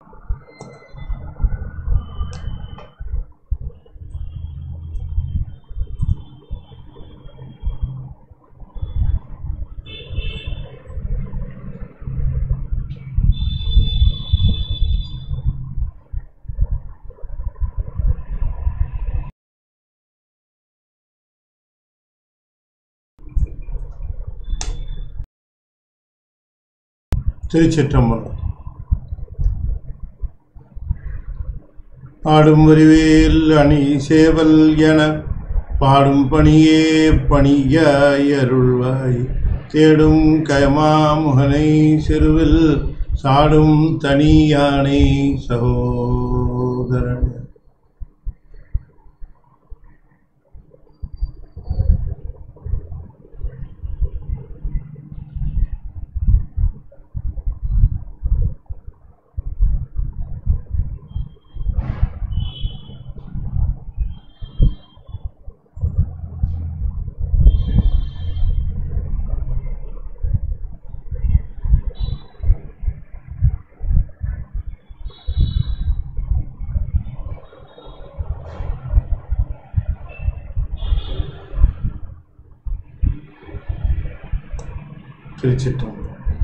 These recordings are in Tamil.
திருச்சிற்றம்பலம் ஆடும் வரிவேல் அணி சேவல் என பாடும் பணியே பணியாய் அருள்வாய் தேடும் கயமாமுகனை செருவில் சாடும் தனி யானை சகோதரன் திருச்சிற்றம்பலம்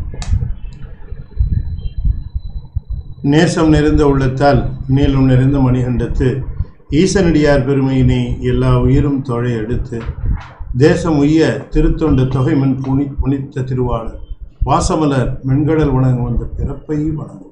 நேசம் நிறைந்த உள்ளத்தால் நீளம் நிறைந்த மணிகண்டத்து ஈசனடியார் பெருமையினை எல்லா உயிரும் தொழை எடுத்து தேசம் உய்ய திருத்தொண்ட தொகைமன் புனி புனித்த திருவாளர் வாசமலர் மென்கடல் வணங்கும் வந்த பிறப்பை வணங்கும்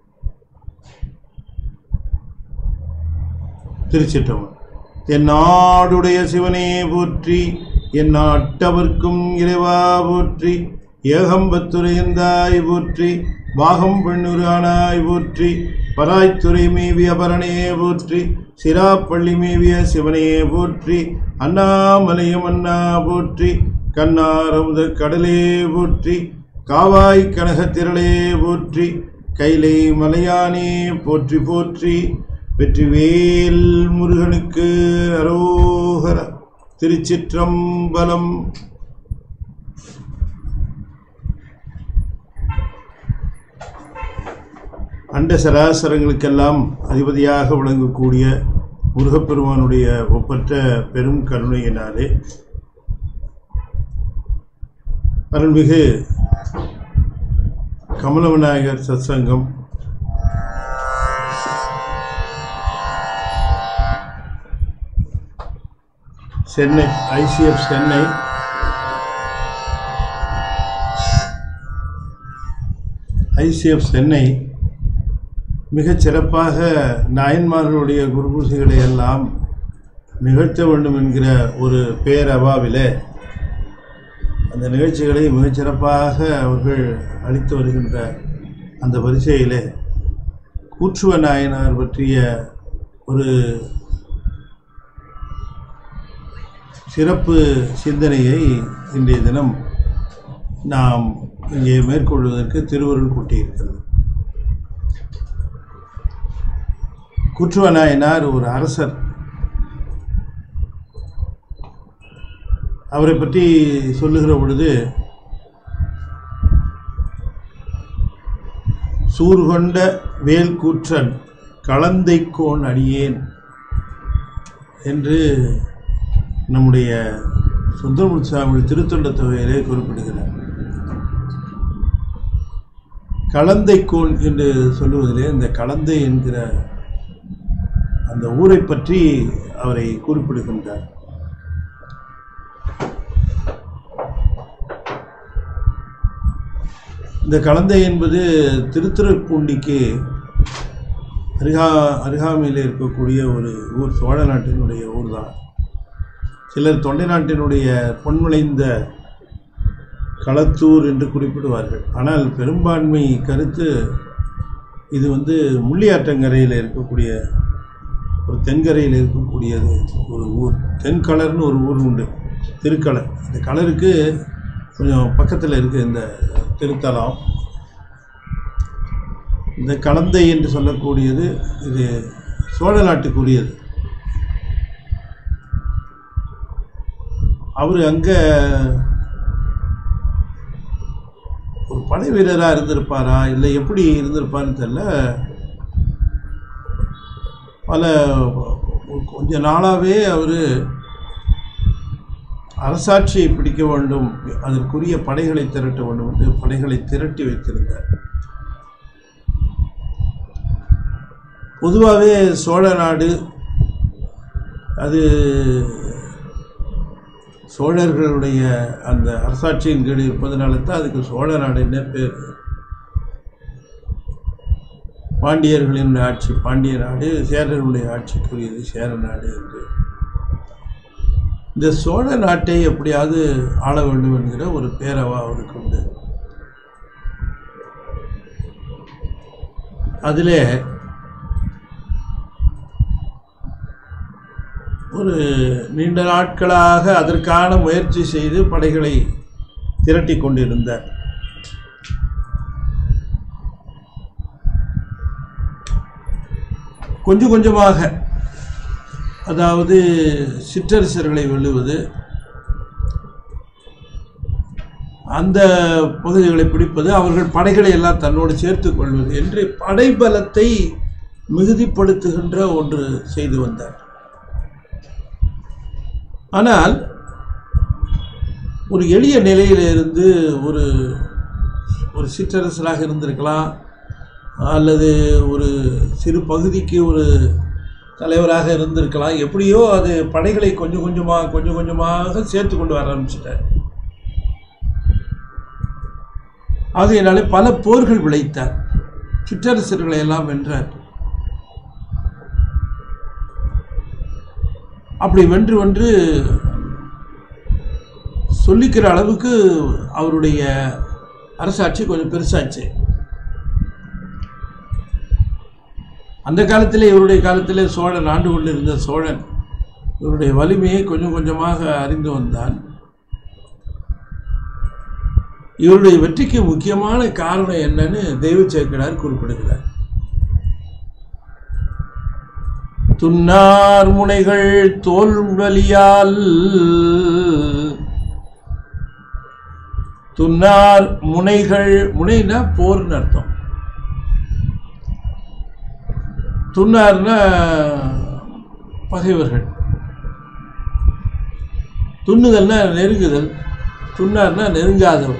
திருச்சிற்றம்பலம் என் நாடுடைய சிவனே போற்றி என் நாட்டவர்க்கும் இறைவா போற்றி ஏகம்பத்துரையந்தாய் போற்றி பாகம் பெண்ணுரானாய் போற்றி பராய்த்துறை மேவிய பரணே போற்றி சிராப்பள்ளி மேவிய சிவனே போற்றி அண்ணாமலையும் அண்ணா போற்றி கண்ணாரமுத கடலே போற்றி காவாய் கனகத்திரளே போற்றி கைலை மலையானே போற்றி போற்றி வெற்றிவேல் முருகனுக்கு அரோகர திருச்சிற்றம்பலம் அண்ட சராசரங்களுக்கெல்லாம் அதிபதியாக விளங்கக்கூடிய முருகப்பெருமானுடைய ஒப்பற்ற பெரும் கருணையினாலே அருள்மிகு கமல விநாயகர் சத்சங்கம் சென்னை ஐசிஎஃப் சென்னை ஐசிஎஃப் சென்னை மிகச் சிறப்பாக நாயன்மார்களுடைய குருபூசைகளை எல்லாம் நிகழ்த்த வேண்டும் என்கிற ஒரு பேரவாவிலே அந்த நிகழ்ச்சிகளை மிகச் சிறப்பாக அவர்கள் அளித்து வருகின்ற அந்த வரிசையிலே கூற்றுவ நாயனார் பற்றிய ஒரு சிறப்பு சிந்தனையை இன்றைய தினம் நாம் இங்கே மேற்கொள்வதற்கு திருவருள் கூட்டியிருக்கிறது குற்றுவ நாயனார் ஒரு அரசர் அவரை பற்றி சொல்லுகிற பொழுது சூர்கொண்ட வேல் கூற்றன் களந்தைக்கோன் அடியேன் என்று நம்முடைய சுந்தரமுத்து சாமி திருத்தொண்ட தொகையிலே குறிப்பிடுகிறார் களந்தைக்கோன் என்று சொல்லுவதிலே இந்த களந்தை என்கிற அந்த ஊரை பற்றி அவரை குறிப்பிடுகின்றார் இந்த களந்தை என்பது திருத்துறைப்பூண்டிக்கு அருகா அருகாமையில் இருக்கக்கூடிய ஒரு ஊர் சோழ நாட்டினுடைய ஊர் தான் சிலர் தொண்டை நாட்டினுடைய பொன்விளைந்த களத்தூர் என்று குறிப்பிடுவார்கள் ஆனால் பெரும்பான்மை கருத்து இது வந்து முள்ளியாற்றங்கரையில் இருக்கக்கூடிய ஒரு தென்கரையில் இருக்கக்கூடியது ஒரு ஊர் தென்கலர்னு ஒரு ஊர் உண்டு திருக்கலர் இந்த கலருக்கு கொஞ்சம் பக்கத்தில் இருக்குது இந்த திருத்தலம் இந்த கலந்தை என்று சொல்லக்கூடியது இது சோழ நாட்டுக்குரியது அவர் அங்கே ஒரு படை வீரராக இருந்திருப்பாரா இல்லை எப்படி இருந்திருப்பாருன்னு தெரியல பல கொஞ்ச நாளாகவே அவர் அரசாட்சியை பிடிக்க வேண்டும் அதற்குரிய படைகளை திரட்ட வேண்டும் என்று படைகளை திரட்டி வைத்திருந்தார் பொதுவாகவே சோழ நாடு அது சோழர்களுடைய அந்த அரசாட்சியின் கீழ் இருப்பதனால தான் அதுக்கு சோழ நாடுன்னே பேர் பாண்டியர்களின் ஆட்சி பாண்டிய நாடு சேரர்களுடைய ஆட்சிக்குரியது சேர நாடு என்று இந்த சோழ நாட்டை எப்படியாவது ஆள வேண்டும் என்கிற ஒரு பேரவா அவருக்கு உண்டு அதிலே ஒரு நீண்ட நாட்களாக அதற்கான முயற்சி செய்து படைகளை திரட்டி கொண்டிருந்தார் கொஞ்சம் கொஞ்சமாக அதாவது சிற்றரசர்களை வெல்லுவது அந்த பகுதிகளை பிடிப்பது அவர்கள் படைகளை எல்லாம் தன்னோடு சேர்த்துக் கொள்வது என்று படைபலத்தை மிகுதிப்படுத்துகின்ற ஒன்று செய்து வந்தார் ஆனால் ஒரு எளிய நிலையிலிருந்து ஒரு ஒரு சிற்றரசராக இருந்திருக்கலாம் அல்லது ஒரு சிறு பகுதிக்கு ஒரு தலைவராக இருந்திருக்கலாம் எப்படியோ அது படைகளை கொஞ்சம் கொஞ்சமாக கொஞ்சம் கொஞ்சமாக சேர்த்து கொண்டு வர ஆரம்பிச்சிட்டார் ஆகையினாலே பல போர்கள் விளைத்தார் சிற்றரசர்களை எல்லாம் வென்றார் அப்படி வென்று வென்று சொல்லிக்கிற அளவுக்கு அவருடைய அரசாட்சி கொஞ்சம் பெருசாச்சு அந்த காலத்திலே இவருடைய காலத்திலே சோழன் ஆண்டு கொண்டிருந்த சோழன் இவருடைய வலிமையை கொஞ்சம் கொஞ்சமாக அறிந்து வந்தான் இவருடைய வெற்றிக்கு முக்கியமான காரணம் என்னன்னு தெய்வ சேக்கடார் குறிப்பிடுகிறார் துன்னார் முனைகள் தோல் வலியால் துன்னார் முனைகள் முனைனா போர்னு அர்த்தம் துன்னார்னா பகைவர்கள் துண்ணுதல்னா நெருங்குதல் துன்னார்னா நெருங்காதவர்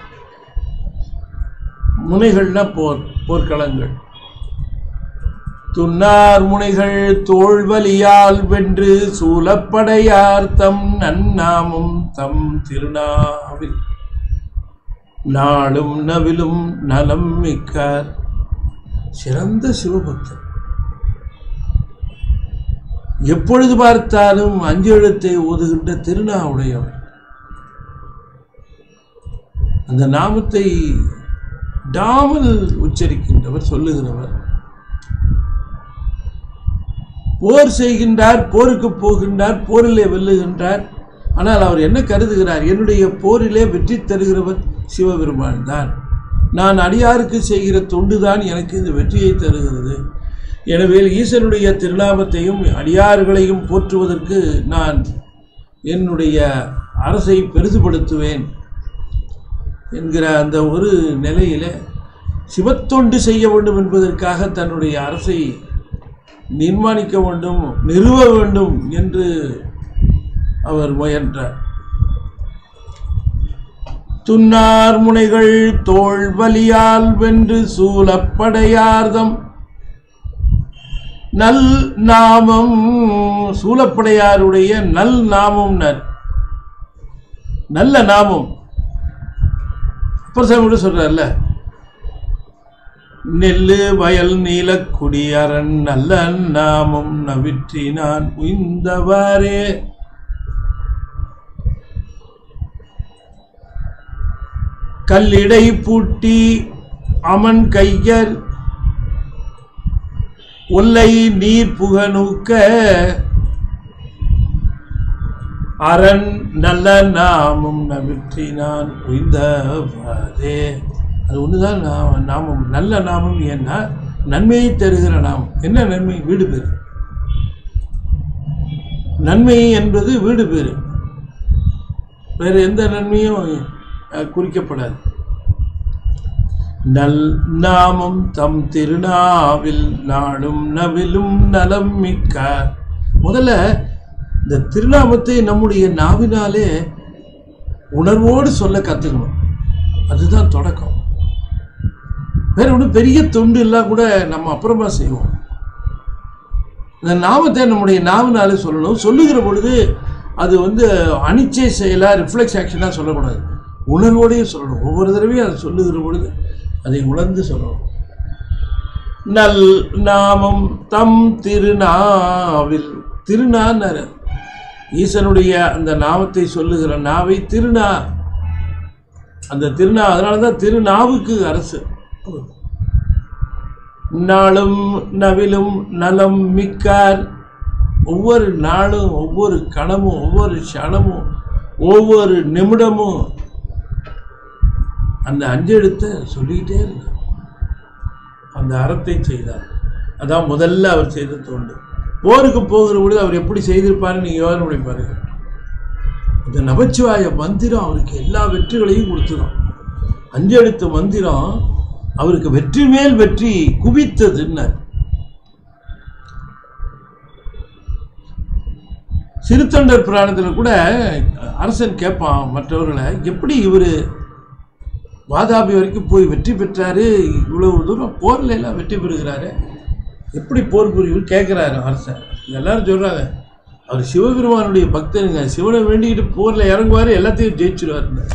முனைகள்னா போர் போர்க்களங்கள் துன்னார் முனைகள் தோல்வலியால் வென்று சூலப்படையார் தம் நன்னாமும் தம் திருநாவில் நாளும் நவிலும் நலம் மிக்கார் சிறந்த சிவபக்தர் எப்பொழுது பார்த்தாலும் அஞ்சு எழுத்தை ஓதுகின்ற திருநாவுடையவர் அந்த நாமத்தை டாமல் உச்சரிக்கின்றவர் சொல்லுகிறவர் போர் செய்கின்றார் போருக்கு போகின்றார் போரிலே வெல்லுகின்றார் ஆனால் அவர் என்ன கருதுகிறார் என்னுடைய போரிலே வெற்றி தருகிறவர் சிவபெருமான் தான் நான் அடியாருக்கு செய்கிற தொண்டுதான் எனக்கு இந்த வெற்றியை தருகிறது எனவே ஈசனுடைய திருநாமத்தையும் அடியார்களையும் போற்றுவதற்கு நான் என்னுடைய அரசை பெரிதுபடுத்துவேன் என்கிற அந்த ஒரு நிலையில சிவத்தொண்டு செய்ய வேண்டும் என்பதற்காக தன்னுடைய அரசை நிர்மாணிக்க வேண்டும் நிறுவ வேண்டும் என்று அவர் முயன்றார் துன்னார் முனைகள் தோல் வலியால் வென்று சூலப்படையார்தம் நல் நாமம் சூலப்படையாருடைய நல் நாமம் நல்ல நாமம் அப்பர் கூட சொல்றார்ல நெல்லு வயல் நீலக்குடியரன் நல்ல நாமம் நவிற்றினான் உய்ந்தவாறே கல்லிடை பூட்டி அமன் கையர் ஒல்லை நீர் புகநூக்க அரண் நல்ல நாமம் நவிற்றினான் உய்ந்தவாறே அது ஒண்ணுதான் நா- நாமம் நல்ல நாமம் ஏன்னா நன்மையை தருகிற நாமம் என்ன நன்மை வீடு பேரு நன்மை என்பது வீடு பேரு வேறு எந்த நன்மையும் அஹ், குறிக்கப்படாது நல் நாமம் தம் திருநாவில் நாடும் நவிலும் நலம் மிக்கார் முதல்ல இந்த திருநாமத்தை நம்முடைய நாவினாலே உணர்வோடு சொல்ல கற்றுக்கணும் அதுதான் தொடக்கம் வேற ஒன்றும் பெரிய தொண்டு எல்லாம் கூட நம்ம அப்புறமா செய்வோம் இந்த நாமத்தை நம்முடைய நாவினாலே சொல்லணும் சொல்லுகிற பொழுது அது வந்து அனிச்சை செயலாக ரிஃப்ளெக்ஸ் ஆக்ஷனாக சொல்லக்கூடாது உணர்வோடையே சொல்லணும் ஒவ்வொரு தடவையும் அதை சொல்லுகிற பொழுது அதை உணர்ந்து சொல்லணும் நல் நாமம் தம் திருநாவில் திருநான்னாரு ஈசனுடைய அந்த நாமத்தை சொல்லுகிற நாவை திருநா அந்த திருநா அதனால தான் திருநாவுக்கு அரசு நாளும் நவிலும் நலம் மிக்கார் ஒவ்வொரு நாளும் ஒவ்வொரு கணமும் ஒவ்வொரு க்ஷணமும் ஒவ்வொரு நிமிடமும் அந்த அஞ்செழுத்தை சொல்லிக்கிட்டே இருந்தார் அந்த அறத்தை செய்தார் அதான் முதல்ல அவர் செய்த தோண்டு போருக்கு போகிற பொழுது அவர் எப்படி செய்திருப்பாருன்னு நீங்கள் யோசனை பண்ணி பாருங்க இந்த நமச்சிவாய மந்திரம் அவருக்கு எல்லா வெற்றிகளையும் கொடுத்துரும் அஞ்செழுத்து மந்திரம் அவருக்கு வெற்றி மேல் வெற்றி குவித்ததுன்னார் சிறுத்தொண்டர் புராணத்தில் கூட அரசன் கேட்பான் மற்றவர்களை எப்படி இவர் வாதாபி வரைக்கும் போய் வெற்றி பெற்றாரு இவ்வளவு தூரம் போர்ல எல்லாம் வெற்றி பெறுகிறாரு எப்படி போர் புரியும் கேட்குறாரு அரசன் எல்லாரும் சொல்கிறாங்க அவர் சிவபெருமானுடைய பக்தருங்க சிவனை வேண்டிக்கிட்டு போரில் இறங்குவார் எல்லாத்தையும் ஜெயிச்சிருவாருங்க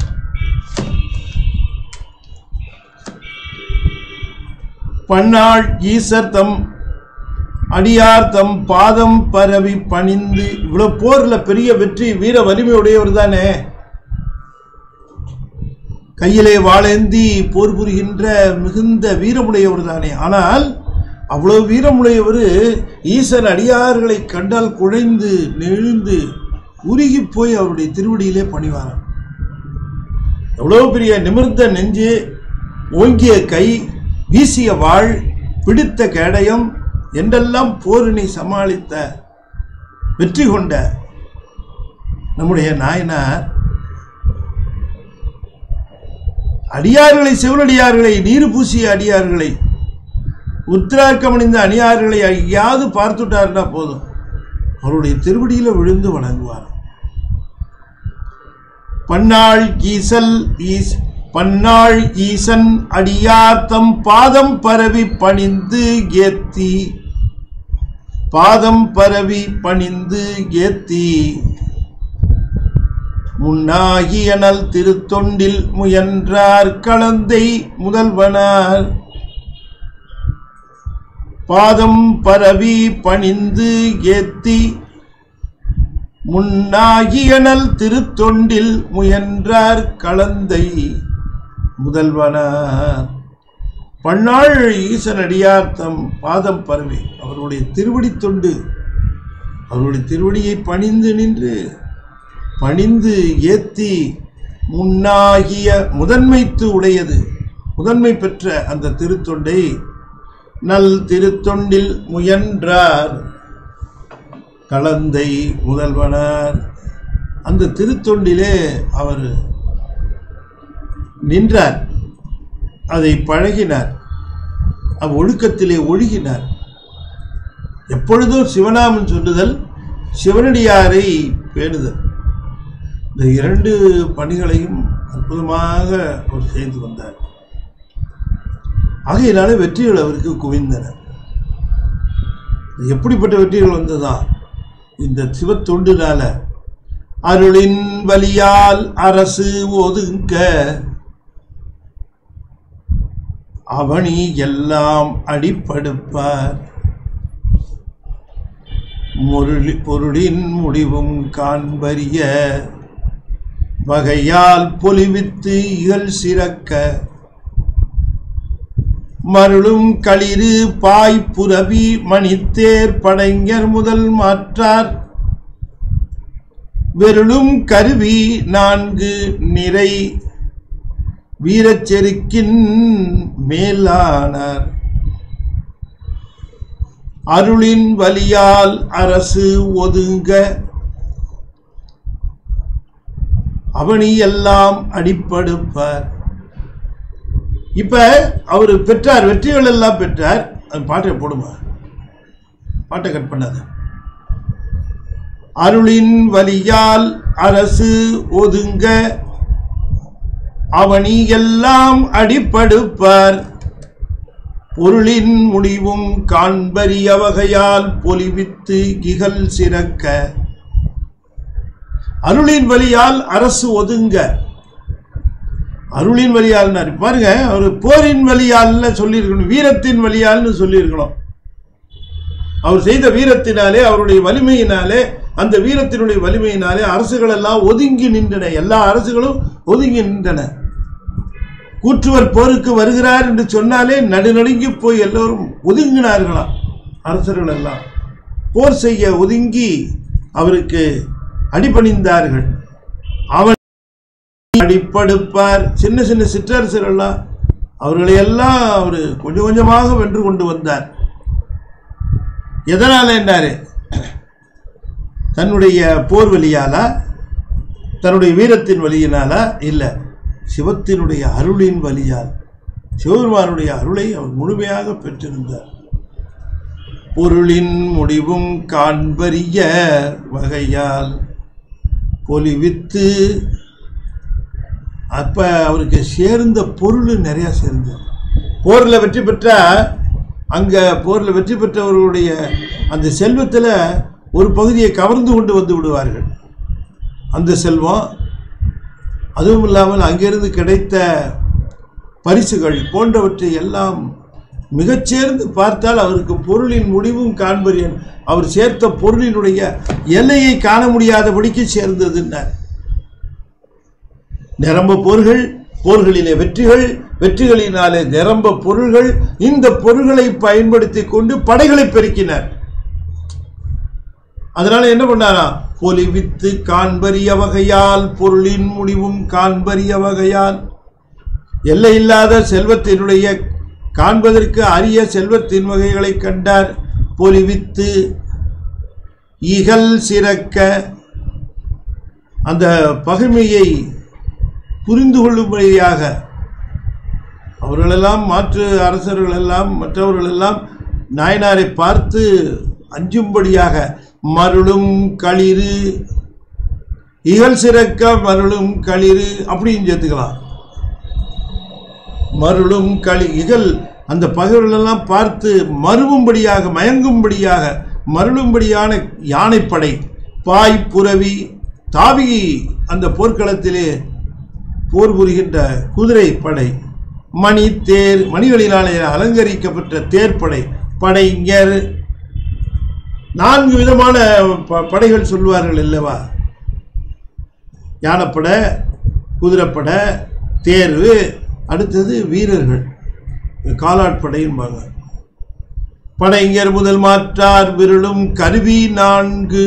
பன்னாள் ஈசர் தம் அடியார் தம் பாதம் பரவி பணிந்து இவ்வளோ போரில் பெரிய வெற்றி வீர வலிமையுடையவர் தானே கையிலே வாழேந்தி போர் புரிகின்ற மிகுந்த வீரமுடையவர் தானே ஆனால் அவ்வளோ வீரமுடையவர் ஈசன் அடியார்களை கண்டால் குழைந்து நெழுந்து உருகி போய் அவருடைய திருவடியிலே பணிவாராம் எவ்வளோ பெரிய நிமிர்ந்த நெஞ்சு ஓங்கிய கை வீசிய வாழ் பிடித்த கேடயம் என்றெல்லாம் போரினை சமாளித்த வெற்றி கொண்ட நம்முடைய நாயனார் அடியார்களை சிவனடியார்களை நீர் பூசிய அடியார்களை உத்திராக்கமணிந்த அணியார்களை ஐயாவது பார்த்துட்டாருன்னா போதும் அவருடைய திருவடியில விழுந்து வணங்குவார் பன்னாள் ஈசல் ஈஸ் பன்னாள் ஈசன் அடியார் தம் பாதம் பரவி பணிந்து ஏத்தி பாதம் பரவி பணிந்து ஏத்தி முன்னாகியனல் திருத்தொண்டில் முயன்றார் கலந்தை முதல்வனார் பாதம் பரவி பணிந்து ஏத்தி முன்னாகியனல் திருத்தொண்டில் முயன்றார் கலந்தை முதல்வனார் பன்னாள் ஈசனடியார் தம் பாதம் பரவி அவருடைய திருவடி தொண்டு அவருடைய திருவடியை பணிந்து நின்று பணிந்து ஏத்தி முன்னாகிய முதன்மைத்து உடையது முதன்மை பெற்ற அந்த திருத்தொண்டை நல் திருத்தொண்டில் முயன்றார் கலந்தை முதல்வனார் அந்த திருத்தொண்டிலே அவர் நின்றார் அதை பழகினார் அவ்வொழுக்கத்திலே ஒழுகினார் எப்பொழுதும் சிவநாமம் சொல்லுதல் சிவனடியாரை பேணுதல் இந்த இரண்டு பணிகளையும் அற்புதமாக அவர் செய்து வந்தார் ஆகையினால வெற்றிகள் அவருக்கு குவிந்தன எப்படிப்பட்ட வெற்றிகள் வந்ததா இந்த சிவத்தொண்டுனால அருளின் வலியால் அரசு ஒதுங்க அவனி எல்லாம் அடிப்படுப்பார் முருளி பொருளின் முடிவும் காண்பறிய வகையால் பொலிவித்து இகழ் சிறக்க மருளும் களிறு பாய் புரவி மணித்தேர் படைஞர் முதல் மாற்றார் வெருளும் கருவி நான்கு நிறை வீரச்செருக்கின் மேலானார் அருளின் வலியால் அரசு ஒதுங்க அவனி எல்லாம் அடிப்படுப்பார் இப்போ அவர் பெற்றார் வெற்றிகள் எல்லாம் பெற்றார் அது பாட்டை போடுமா பாட்டை கட் பண்ணாத அருளின் வலியால் அரசு ஒதுங்க அவனி எல்லாம் அடிப்படுப்பார் பொருளின் முடிவும் காண்பரிய வகையால் பொலிவித்து இகல் சிறக்க அருளின் வழியால் அரசு ஒதுங்க அருளின் வழியால் பாருங்க அவர் போரின் வழியால்ல சொல்லியிருக்கணும் வீரத்தின் வழியால்னு சொல்லியிருக்கணும் அவர் செய்த வீரத்தினாலே அவருடைய வலிமையினாலே அந்த வீரத்தினுடைய வலிமையினாலே அரசுகள் எல்லாம் ஒதுங்கி நின்றன எல்லா அரசுகளும் ஒதுங்கி நின்றன கூற்றுவர் போருக்கு வருகிறார் என்று சொன்னாலே நடுநடுங்கி போய் எல்லோரும் ஒதுங்கினார்களாம் அரசர்கள் எல்லாம் போர் செய்ய ஒதுங்கி அவருக்கு அடிபணிந்தார்கள் அவன் அடிப்படுப்பார் சின்ன சின்ன சிற்றரசர்கள்லாம் அவர்களை எல்லாம் அவர் கொஞ்சம் கொஞ்சமாக வென்று கொண்டு வந்தார் எதனால என்றாரு தன்னுடைய போர் வழியாலா தன்னுடைய வீரத்தின் வழியினாலா இல்லை சிவத்தினுடைய அருளின் வழியால் சிவபெருமானுடைய அருளை அவர் முழுமையாக பெற்றிருந்தார் பொருளின் முடிவும் காண்பறிய வகையால் பொலிவித்து அப்ப அவருக்கு சேர்ந்த பொருள் நிறைய சேர்ந்தது போரில் வெற்றி பெற்றா அங்க போரில் வெற்றி பெற்றவர்களுடைய அந்த செல்வத்தில் ஒரு பகுதியை கவர்ந்து கொண்டு வந்து விடுவார்கள் அந்த செல்வம் அதுவும் இல்லாமல் அங்கிருந்து கிடைத்த பரிசுகள் போன்றவற்றை எல்லாம் மிகச்சேர்ந்து பார்த்தால் அவருக்கு பொருளின் முடிவும் காண்பறியன் அவர் சேர்த்த பொருளினுடைய எல்லையை காண முடியாதபடிக்கு சேர்ந்ததுன்னார் நிரம்ப போர்கள் போர்களிலே வெற்றிகள் வெற்றிகளினாலே நிரம்ப பொருள்கள் இந்த பொருள்களை பயன்படுத்தி கொண்டு படைகளை பெருக்கினார் அதனால என்ன பண்ணாரா பொலிவித்து காண்பறிய வகையால் பொருளின் முடிவும் காண்பறிய வகையால் எல்லையில்லாத செல்வத்தினுடைய காண்பதற்கு அரிய செல்வத்தின் வகைகளை கண்டார் பொலிவித்து இகல் சிறக்க அந்த பகைமையை புரிந்து கொள்ளும்படியாக அவர்களெல்லாம் மாற்று அரசர்கள் எல்லாம் மற்றவர்கள் எல்லாம் நாயனாரை பார்த்து அஞ்சும்படியாக மருளும் களிறு இகல் சிறக்க மருளும் களிறு அப்படின்னு சேர்த்துக்கலாம் மருளும் களி இகல் அந்த பகைவர்களெல்லாம் பார்த்து மருவும்படியாக மயங்கும்படியாக மருளும்படியான யானைப்படை பாய் புரவி தாவி அந்த போர்க்களத்திலே போர் புரிகின்ற குதிரை படை மணி தேர் மணிகளினாலே அலங்கரிக்கப்பட்ட தேர்ப்படை படைஞர் நான்கு விதமான ப- படைகள் சொல்வார்கள் அல்லவா யானைப்படை குதிரைப்படை தேர்வு அடுத்தது வீரர்கள் காலாட்படையும்பாங்க படைஞர் முதல் மாற்றார் விருளும் கருவி நான்கு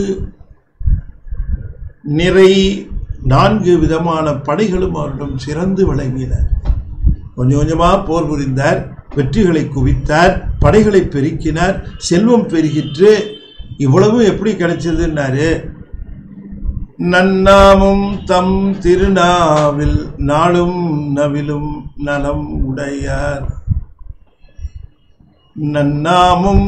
நிறை நான்கு விதமான படைகளும் அவரிடம் சிறந்து விளங்கின கொஞ்சம் கொஞ்சமாக போர் புரிந்தார் வெற்றிகளை குவித்தார் படைகளை பெருக்கினார் செல்வம் பெருகிற்று இவ்வளவும் எப்படி கிடைச்சதுன்னாரு நன்னாமும் தம் திருநாவில் நாளும் நவிலும் நலம் உடையார் நன்னாமும்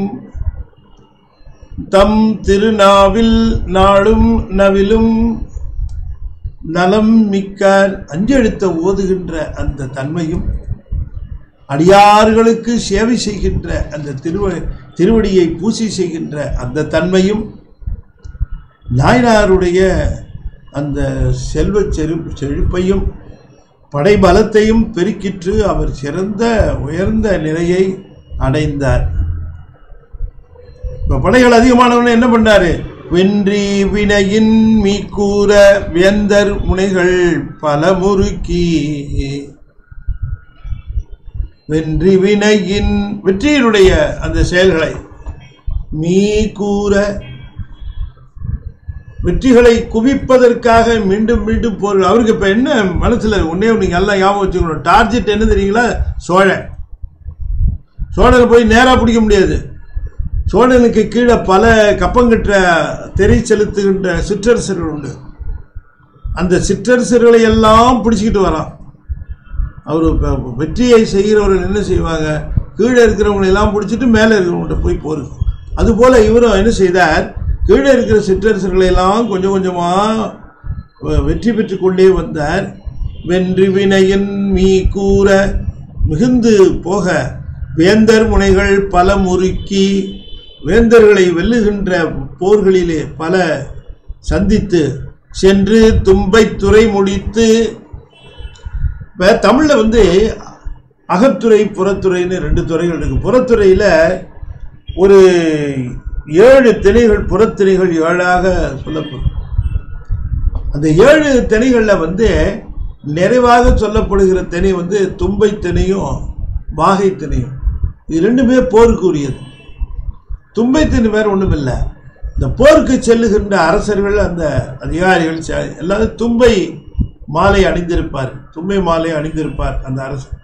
தம் திருநாவில் நாளும் நவிலும் நலம் மிக்கார் அஞ்செழுத்த ஓதுகின்ற அந்த தன்மையும் அடியார்களுக்கு சேவை செய்கின்ற அந்த திருவ திருவடியை பூசி செய்கின்ற அந்த தன்மையும் நாயனாருடைய அந்த செல்வ செரு செழிப்பையும் படைபலத்தையும் பெருக்கிற்று அவர் சிறந்த உயர்ந்த நிலையை அடைந்தார் இப்போ படைகள் அதிகமானவன என்ன பண்ணாரு வென்றி வினையின் மீக்கூற வேந்தர் முனைகள் பல முறுக்கி வென்றி வினையின் வெற்றியினுடைய அந்த செயல்களை மீ கூற வெற்றிகளை குவிப்பதற்காக மீண்டும் மீண்டும் போர் அவருக்கு இப்போ என்ன மனசில் ஒன்னே நீங்கள் எல்லாம் ஞாபகம் வச்சுக்கணும் டார்கெட் என்ன தெரியுங்களா சோழன் சோழனை போய் நேராக பிடிக்க முடியாது சோழனுக்கு கீழே பல கப்பங்கற்ற திரை செலுத்துகின்ற சிற்றரசர்கள் உண்டு அந்த சிற்றரசர்களை எல்லாம் பிடிச்சிக்கிட்டு வரான் அவர் இப்ப வெற்றியை செய்கிறவர்கள் என்ன செய்வாங்க கீழே இருக்கிறவங்களை எல்லாம் பிடிச்சிட்டு மேலே இருக்கிறவங்கள்ட்ட போய் போருக்கு அதுபோல் இவரும் என்ன செய்தார் கீழே இருக்கிற சிற்றரசர்களை எல்லாம் கொஞ்சம் கொஞ்சமாக வெற்றி பெற்று கொண்டே வந்தார் வென்று வினையின் மீ கூற மிகுந்து போக வேந்தர் முனைகள் பல முறுக்கி வேந்தர்களை வெல்லுகின்ற போர்களிலே பல சந்தித்து சென்று தும்பை துறை முடித்து இப்போ தமிழில் வந்து அகத்துறை புறத்துறைன்னு ரெண்டு துறைகள் இருக்கு புறத்துறையில் ஒரு ஏழு திணைகள் புறத்திணைகள் ஏழாக சொல்லப்படும் அந்த ஏழு திணைகளில் வந்து நிறைவாக சொல்லப்படுகிற திணை வந்து தும்பை திணையும் வாகை திணையும் இது ரெண்டுமே போருக்கு உரியது தும்பை திணை வேறு ஒன்றும் இல்லை இந்த போருக்கு செல்லுகின்ற அரசர்கள் அந்த அதிகாரிகள் செ- எல்லாரும் தும்பை மாலை அணிந்திருப்பார் தும்பை மாலை அணிந்திருப்பார் அந்த அரசர்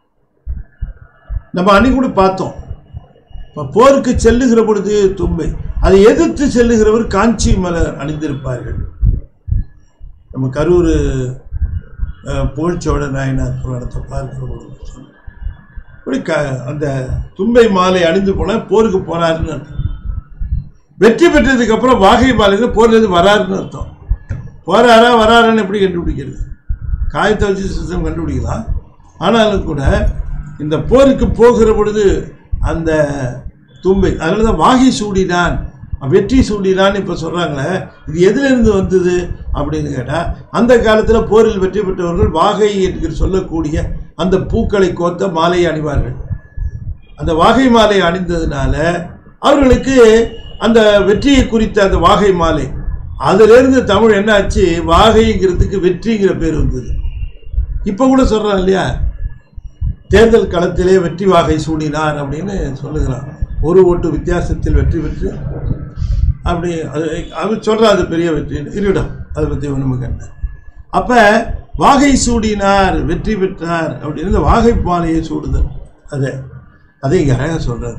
நம்ம அன்னைக்கு கூட பார்த்தோம் இப்போ போருக்கு செல்லுகிற பொழுது தும்பை அதை எதிர்த்து செல்லுகிறவர் காஞ்சி மலர் அணிந்திருப்பார்கள் நம்ம கரூர் அஹ், புகழ்ச்சோழ நாயனார் புராணத்தை பார்க்கிற பொழுது சொன்னோம். இப்படி க அந்த தும்பை மாலை அணிந்து போனால் போருக்கு போனாருன்னு அர்த்தம் வெற்றி பெற்றதுக்கு அப்புறம் வாகை மாலையில் போர்லேருந்து வராருன்னு அர்த்தம் போறாரா வராரான்னு எப்படி கண்டுபிடிக்கிறது காயத்தை வச்சு சிஸ்டம் கண்டுபிடிக்கலாம் ஆனாலும் கூட இந்த போருக்கு போகிற பொழுது அந்த தும்பை அதனால தான் வாகை சூடினான் வெற்றி சூடினான் இப்போ சொல்கிறாங்களே இது எதிலிருந்து வந்தது அப்படின்னு கேட்டால் அந்த காலத்தில் போரில் வெற்றி பெற்றவர்கள் வாகை என்கிற சொல்லக்கூடிய அந்த பூக்களை கோர்த்த மாலையை அணிவார்கள் அந்த வாகை மாலை அணிந்ததுனால அவர்களுக்கு அந்த வெற்றியை குறித்த அந்த வாகை மாலை அதிலிருந்து தமிழ் என்னாச்சு வாகைங்கிறதுக்கு வெற்றிங்கிற பேர் வந்தது இப்போ கூட சொல்கிறான் இல்லையா தேர்தல் களத்திலே வெற்றி வாகை சூடினார் அப்படின்னு சொல்லுகிறான் ஒரு ஓட்டு வித்தியாசத்தில் வெற்றி பெற்று அப்படி அது அவர் சொல்கிறா அது பெரிய வெற்றி இருடம் அதை பற்றி ஒன்றுமே என்ன அப்போ வாகை சூடினார் வெற்றி பெற்றார் அப்படின்னு இந்த வாகை மாலையை சூடுதல் அது அதை இங்கே அழகாக சொல்கிறார்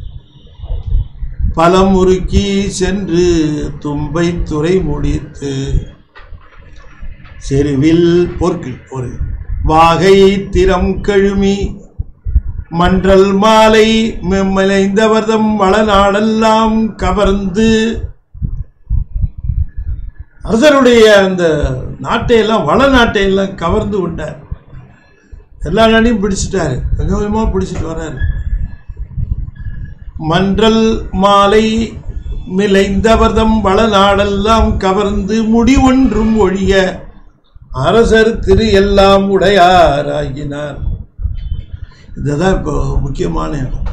பலம் உருக்கி சென்று தும்பை துறை முடித்து செருவில் பொற்கில் ஒரு வாகை திறம் கழுமி மன்றல் மாலை மெம்மலைந்தவர்தம் வளநாடெல்லாம் கவர்ந்து அரசருடைய அந்த நாட்டையெல்லாம் வளநாட்டையெல்லாம் கவர்ந்து கொண்டார் எல்லா நாடையும் பிடிச்சிட்டாரு கொஞ்சம் கொஞ்சமாக பிடிச்சிட்டு வர்றாரு மன்றல் மாலை மிளைந்தவர்தம் வளநாடெல்லாம் கவர்ந்து முடிவொன்றும் ஒழிய அரசர் திரு எல்லாம் உடையாராகினார் இதுதான் இப்போ முக்கியமான இடம்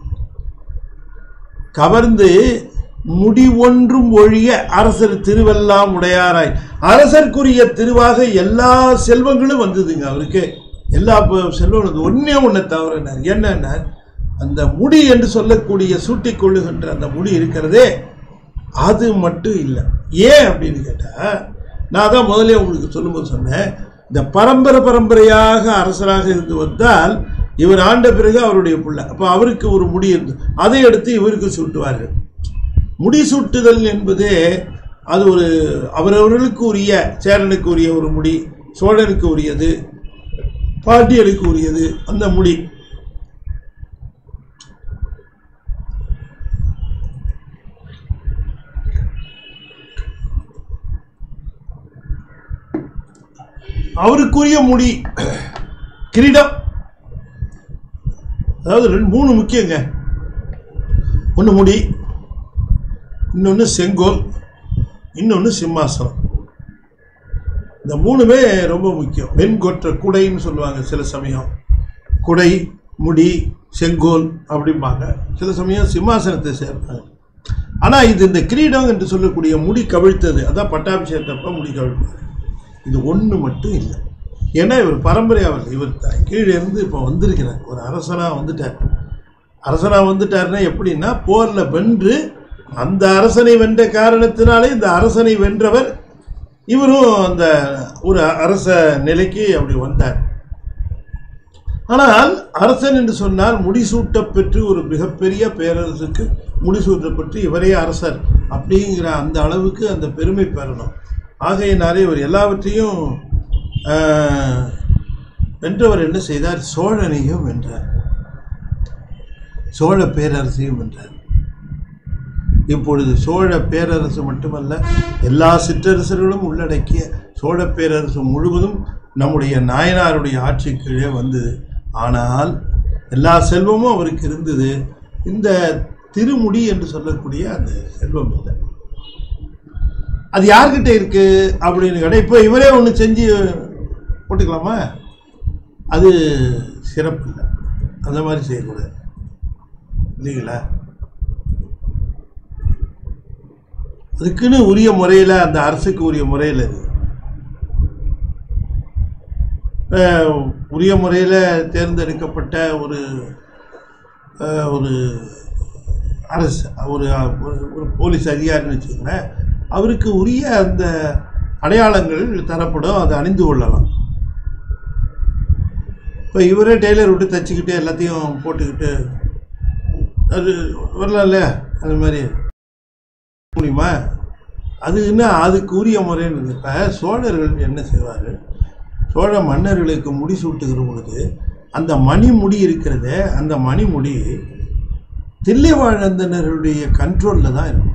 கவர்ந்து முடிவொன்றும் ஒழிய அரசர் திருவெல்லாம் உடையாராய் அரசர்க்குரிய திருவாக எல்லா செல்வங்களும் வந்ததுங்க அவருக்கு எல்லா ப- செல்வங்களும் ஒன்றே ஒன்று தவறினார் என்னன்னா அந்த முடி என்று சொல்லக்கூடிய சூட்டிக் கொள்ளுகின்ற அந்த முடி இருக்கிறதே அது மட்டும் இல்லை ஏன் அப்படின்னு கேட்டால் நான் தான் முதல்ல உங்களுக்கு சொல்லும்போது சொன்னேன் இந்த பரம்பரை பரம்பரையாக அரசராக இருந்து வந்தால் இவர் ஆண்ட பிறகு அவருடைய பிள்ளை அப்போ அவருக்கு ஒரு முடி இருந்து அதை எடுத்து இவருக்கு சூட்டுவார்கள் முடி சூட்டுதல் என்பதே அது ஒரு அவரவர்களுக்கு உரிய சேரனுக்கு உரிய ஒரு முடி சோழனுக்கு உரியது பாண்டியனுக்கு உரியது அந்த முடி அவருக்குரிய முடி கிரீடம் அதாவது ரெண்டு மூணு முக்கியங்க ஒன்று முடி இன்னொன்று செங்கோல் இன்னொன்று சிம்மாசனம் இந்த மூணுமே ரொம்ப முக்கியம் வெண்கொற்ற குடைன்னு சொல்லுவாங்க சில சமயம் குடை முடி செங்கோல் அப்படிம்பாங்க சில சமயம் சிம்மாசனத்தை சேர்ப்பாங்க ஆனால் இது இந்த கிரீடம் என்று சொல்லக்கூடிய முடி கவிழ்த்தது அதான் பட்டாபிஷேகத்தப்ப முடி கவிழ்ப்பாங்க இது ஒன்று மட்டும் இல்லை ஏன்னா இவர் பரம்பரை அவர் இவர் த- கீழே இருந்து இப்போ வந்திருக்கிறார் ஒரு அரசனாக வந்துட்டார் அரசனாக வந்துட்டாருன்னா எப்படின்னா போரில் வென்று அந்த அரசனை வென்ற காரணத்தினாலே இந்த அரசனை வென்றவர் இவரும் அந்த ஒரு அரச நிலைக்கு அப்படி வந்தார் ஆனால் அரசன் என்று சொன்னால் முடிசூட்டப் பெற்று ஒரு மிகப்பெரிய பேரரசுக்கு முடிசூட்டப்பட்டு இவரே அரசர் அப்படிங்கிற அந்த அளவுக்கு அந்த பெருமை பெறணும் ஆகையினாலே இவர் எல்லாவற்றையும் ஆஹ், வென்றவர் என்ன செய்தார் சோழனையும் வென்றார் சோழ பேரரசையும் வென்றார் இப்பொழுது சோழ பேரரசு மட்டுமல்ல எல்லா சிற்றரசர்களும் உள்ளடக்கிய சோழ பேரரசு முழுவதும் நம்முடைய நாயனாருடைய ஆட்சி கீழே வந்தது ஆனால் எல்லா செல்வமும் அவருக்கு இருந்தது இந்த திருமுடி என்று சொல்லக்கூடிய அந்த செல்வம் இல்லை அது யார்கிட்ட இருக்கு அப்படின்னு கேட்டால் இப்போ இவரே ஒன்று செஞ்சு போட்டுக்கலாமா அது சிறப்பு இல்லை அந்த மாதிரி செய்யக்கூடாது இல்லைங்களா அதுக்குன்னு உரிய முறையில் அந்த அரசுக்கு உரிய முறையில் இது அஹ், உரிய முறையில் தேர்ந்தெடுக்கப்பட்ட ஒரு அஹ், ஒரு அரசு ஒரு ஒரு- ஒரு போலீஸ் அதிகாரின்னு வச்சுக்கோங்களேன் அவருக்கு உரிய அந்த அடையாளங்கள் தரப்படும் அதை அணிந்து கொள்ளலாம் இப்போ இவரே டெய்லர் விட்டு தச்சுக்கிட்டு எல்லாத்தையும் போட்டுக்கிட்டு அது வரலாம்ல அது மாதிரி முடியுமா அது என்ன அதுக்கு உரிய முறைன்னு இப்போ சோழர்கள் என்ன செய்வார்கள் சோழ மன்னர்களுக்கு முடி சூட்டுகிற பொழுது அந்த மணிமுடி இருக்கிறதே அந்த மணிமுடி தில்லைவாழந்தனர்களுடைய கண்ட்ரோலில் தான் இருக்கும்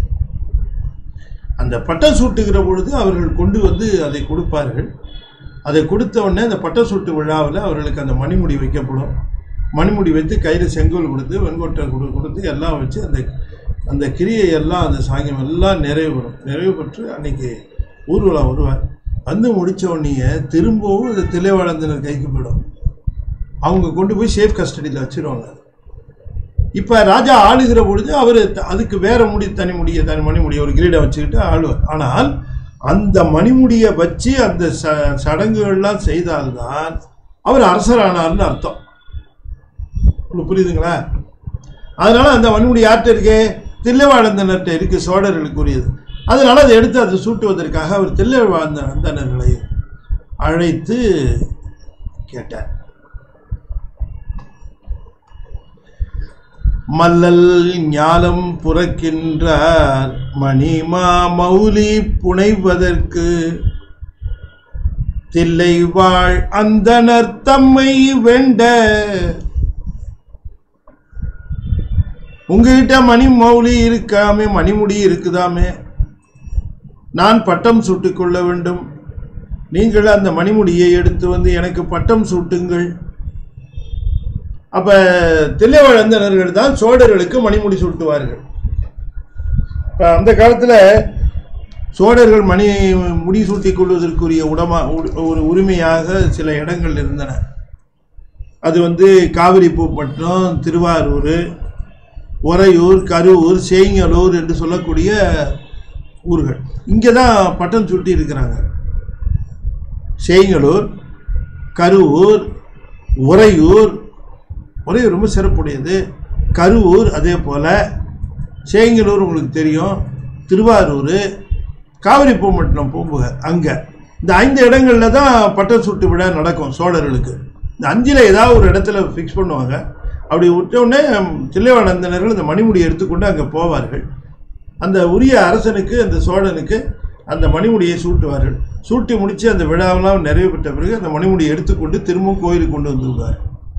அந்த பட்டம் சூட்டுகிற பொழுது அவர்கள் கொண்டு வந்து அதை கொடுப்பார்கள் அதை கொடுத்த உடனே அந்த பட்டம் சூட்டு விழாவில் அவர்களுக்கு அந்த மணிமுடி வைக்கப்படும் மணிமுடி வைத்து கையில் செங்கோல் கொடுத்து வெண்கொட்டை கொடு கொடுத்து எல்லாம் வச்சு அந்த அந்த கிரியை எல்லாம் அந்த சாங்கியம் எல்லாம் நிறைவு பெறும் நிறைவு பெற்று அன்னைக்கு ஊர்வலம் வருவார் வந்து முடிச்ச உடனே திரும்பவும் அந்த தில்லைவாழந்தனர் கைக்கு போயிடும் அவங்க கொண்டு போய் சேஃப் கஸ்டடியில் வச்சிருவாங்க இப்போ ராஜா ஆளுகிற பொழுது அவர் அதுக்கு வேற முடி தனி முடிய தனி மணிமுடிய ஒரு கிரீடம் வச்சுக்கிட்டு ஆளுவார் ஆனால் அந்த மணிமுடியை வச்சு அந்த ச சடங்குகள்லாம் செய்தால்தான் அவர் அரசரானார்னு அர்த்தம் உங்களுக்கு புரியுதுங்களா அதனால அந்த மணிமுடி யார்கிட்ட இருக்கு தில்லைவாழந்தனர்கிட்ட இருக்கு சோழர்களுக்குரியது அதனால அதை எடுத்து அதை சூட்டுவதற்காக அவர் தில்லைவாழ்ந்தனர்களை அழைத்து கேட்டார் மல்லல் ஞாலம் புறக்கின்றார் மணிமா மௌலி புனைவதற்கு தில்லை வாழ் அந்தனர் தம்மை வேண்ட உங்ககிட்ட மணி மௌலி இருக்காமே மணிமுடி இருக்குதாமே நான் பட்டம் சூட்டிக் கொள்ள வேண்டும் நீங்கள் அந்த மணிமுடியை எடுத்து வந்து எனக்கு பட்டம் சூட்டுங்கள் அப்ப தில்லைவாழந்தனர்கள் தான் சோழர்களுக்கு மணிமுடி சூட்டுவார்கள் இப்ப அந்த காலத்துல சோழர்கள் மணி முடி சூட்டிக் கொள்வதற்குரிய உடமா உ- ஒரு உரிமையாக சில இடங்கள் இருந்தன அது வந்து காவிரி பூப்பட்டினம் திருவாரூர் உறையூர் கரூர் சேங்கலூர் என்று சொல்லக்கூடிய ஊர்கள் இங்கே தான் பட்டம் சுட்டி இருக்கிறாங்க சேங்கலூர் கரூர் உறையூர் உறையூர் ரொம்ப சிறப்புடையது கரூர் அதே போல் சேங்கலூர் உங்களுக்கு தெரியும் திருவாரூர் காவிரி பூம்பட்டினம் பூம்புகார் அங்கே இந்த ஐந்து இடங்களில் தான் பட்டம் சுட்டு விழா நடக்கும் சோழர்களுக்கு இந்த அஞ்சில் ஏதாவது ஒரு இடத்துல ஃபிக்ஸ் பண்ணுவாங்க அப்படி விட்ட உடனே தில்லைவாழந்தனர்கள் இந்த மணிமுடி எடுத்துக்கொண்டு அங்கே போவார்கள் அந்த உரிய அரசனுக்கு அந்த சோழனுக்கு அந்த மணிமுடியை சூட்டுவார்கள் சூட்டி முடித்து அந்த விழாவெல்லாம் நிறைவு பெற்ற பிறகு அந்த மணிமுடியை எடுத்துக்கொண்டு திரும்பவும் கோயிலுக்கு கொண்டு வந்துருவார்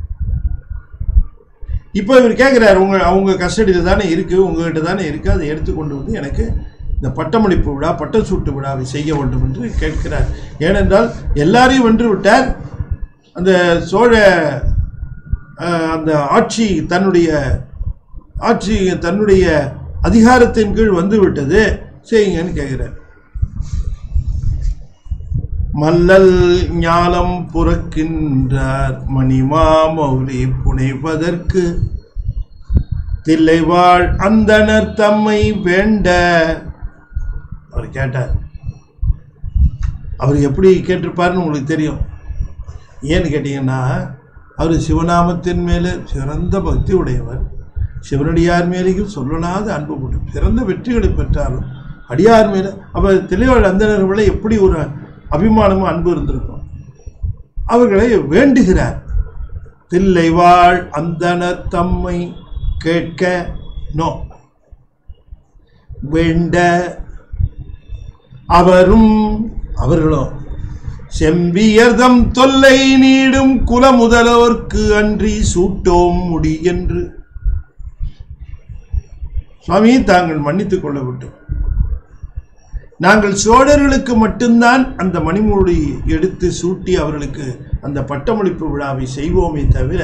இப்போ இவர் கேட்குறாரு உங்க அவங்க கஸ்டடியில் தானே இருக்குது உங்ககிட்ட தானே இருக்குது அதை எடுத்துக்கொண்டு வந்து எனக்கு இந்த பட்டமளிப்பு விழா பட்டம் சூட்டு விழாவை செய்ய வேண்டும் என்று கேட்கிறார் ஏனென்றால் எல்லாரையும் வென்று விட்டார் அந்த சோழ அஹ், அந்த ஆட்சி தன்னுடைய ஆட்சி தன்னுடைய அதிகாரத்தின் கீழ் வந்து விட்டது செய்யுங்கன்னு கேட்குறார் மல்லல் ஞாலம் புறக்கின்றார் மணிமாமௌலி புனைவதற்கு தில்லைவாழ் அந்தனர் தம்மை வேண்ட அவர் கேட்டார் அவர் எப்படி கேட்டிருப்பாருன்னு உங்களுக்கு தெரியும் ஏன்னு கேட்டிங்கன்னா அவர் சிவநாமத்தின் மேலே சிறந்த பக்தி உடையவர் சிவனடியார் மேலேயும் சொல்லனாத அன்பு கொண்டு சிறந்த வெற்றிகளை பெற்றாலும் அடியார் மேலே அப்போ தெளிவாழ் அந்தனர்களை எப்படி ஒரு அபிமானமும் அன்பு இருந்திருக்கும் அவர்களை வேண்டுகிறார் தில்லை வாழ் அந்தனர் தம்மை கேட்க நோ வேண்ட அவரும் அவர்களும் செம்பியர்தம் தொல்லை நீடும் குலமுதலோர்க்கு அன்றி சூட்டோம் முடி என்று சுவாமி தாங்கள் மன்னித்துக் கொள்ள வேண்டும் நாங்கள் சோழர்களுக்கு மட்டும்தான் அந்த மணிமூடி எடுத்து சூட்டி அவர்களுக்கு அந்த பட்டமளிப்பு விழாவை செய்வோமே தவிர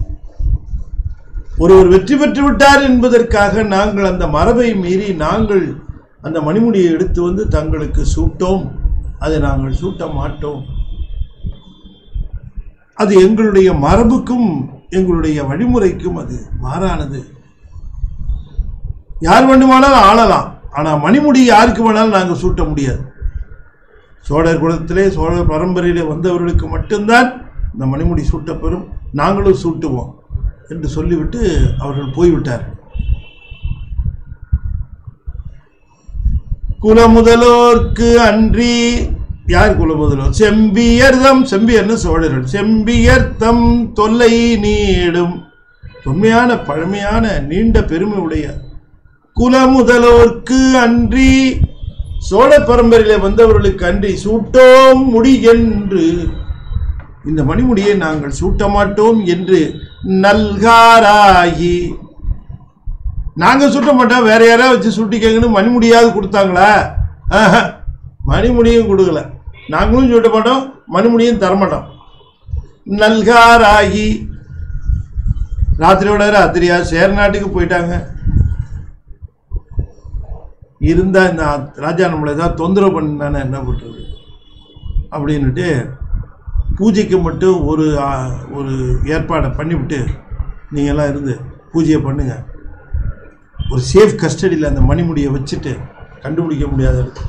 ஒருவர் வெற்றி பெற்று விட்டார் என்பதற்காக நாங்கள் அந்த மரபை மீறி நாங்கள் அந்த மணிமுடியை எடுத்து வந்து தங்களுக்கு சூட்டோம் அதை நாங்கள் சூட்ட மாட்டோம் அது எங்களுடைய மரபுக்கும் எங்களுடைய வழிமுறைக்கும் அது மாறானது யார் வேண்டுமானாலும் ஆளலாம் ஆனால் மணிமுடி யாருக்கு வேணாலும் நாங்கள் சூட்ட முடியாது சோழர் குலத்திலே சோழர் பரம்பரையிலே வந்தவர்களுக்கு மட்டும்தான் இந்த மணிமுடி சூட்டப்பெறும் நாங்களும் சூட்டுவோம் என்று சொல்லிவிட்டு அவர்கள் போய்விட்டார் குலமுதலோர்க்கு அன்றி யார் குலமுதலோர் செம்பியர்தம் செம்பியர்னு சோழர்கள் செம்பியர்தம் தொல்லை நீடும் தொன்மையான பழமையான நீண்ட பெருமை உடைய குலமுதலோர்க்கு அன்றி சோழ பரம்பரையில வந்தவர்களுக்கு அன்றி சூட்டோம் முடி என்று இந்த மணிமுடியை நாங்கள் சூட்ட மாட்டோம் என்று நல்காராகி நாங்க சுட்ட மாட்டோம் வேற யாராவது வச்சு சுட்டிக்கங்கன்னு மணிமுடியாவது கொடுத்தாங்களா ஆஹா, மணிமுடியும் கொடுக்கல நாங்களும் சுட்ட மாட்டோம் மணிமுடியும் தரமாட்டோம் நல்காராகி ராத்திரியோட ராத்திரியா சேர நாட்டுக்கு போயிட்டாங்க இருந்தா இந்த ராஜா நம்மளை ஏதாவது தொந்தரவு பண்ணானே என்ன பண்றது அப்படின்னுட்டு பூஜைக்கு மட்டும் ஒரு ஆ, ஒரு ஏற்பாடை பண்ணிவிட்டு நீங்க எல்லாம் இருந்து பூஜையை பண்ணுங்க ஒரு சேஃப் கஸ்டடியில் அந்த மணிமுடியை வச்சுட்டு கண்டுபிடிக்க முடியாத இடத்துல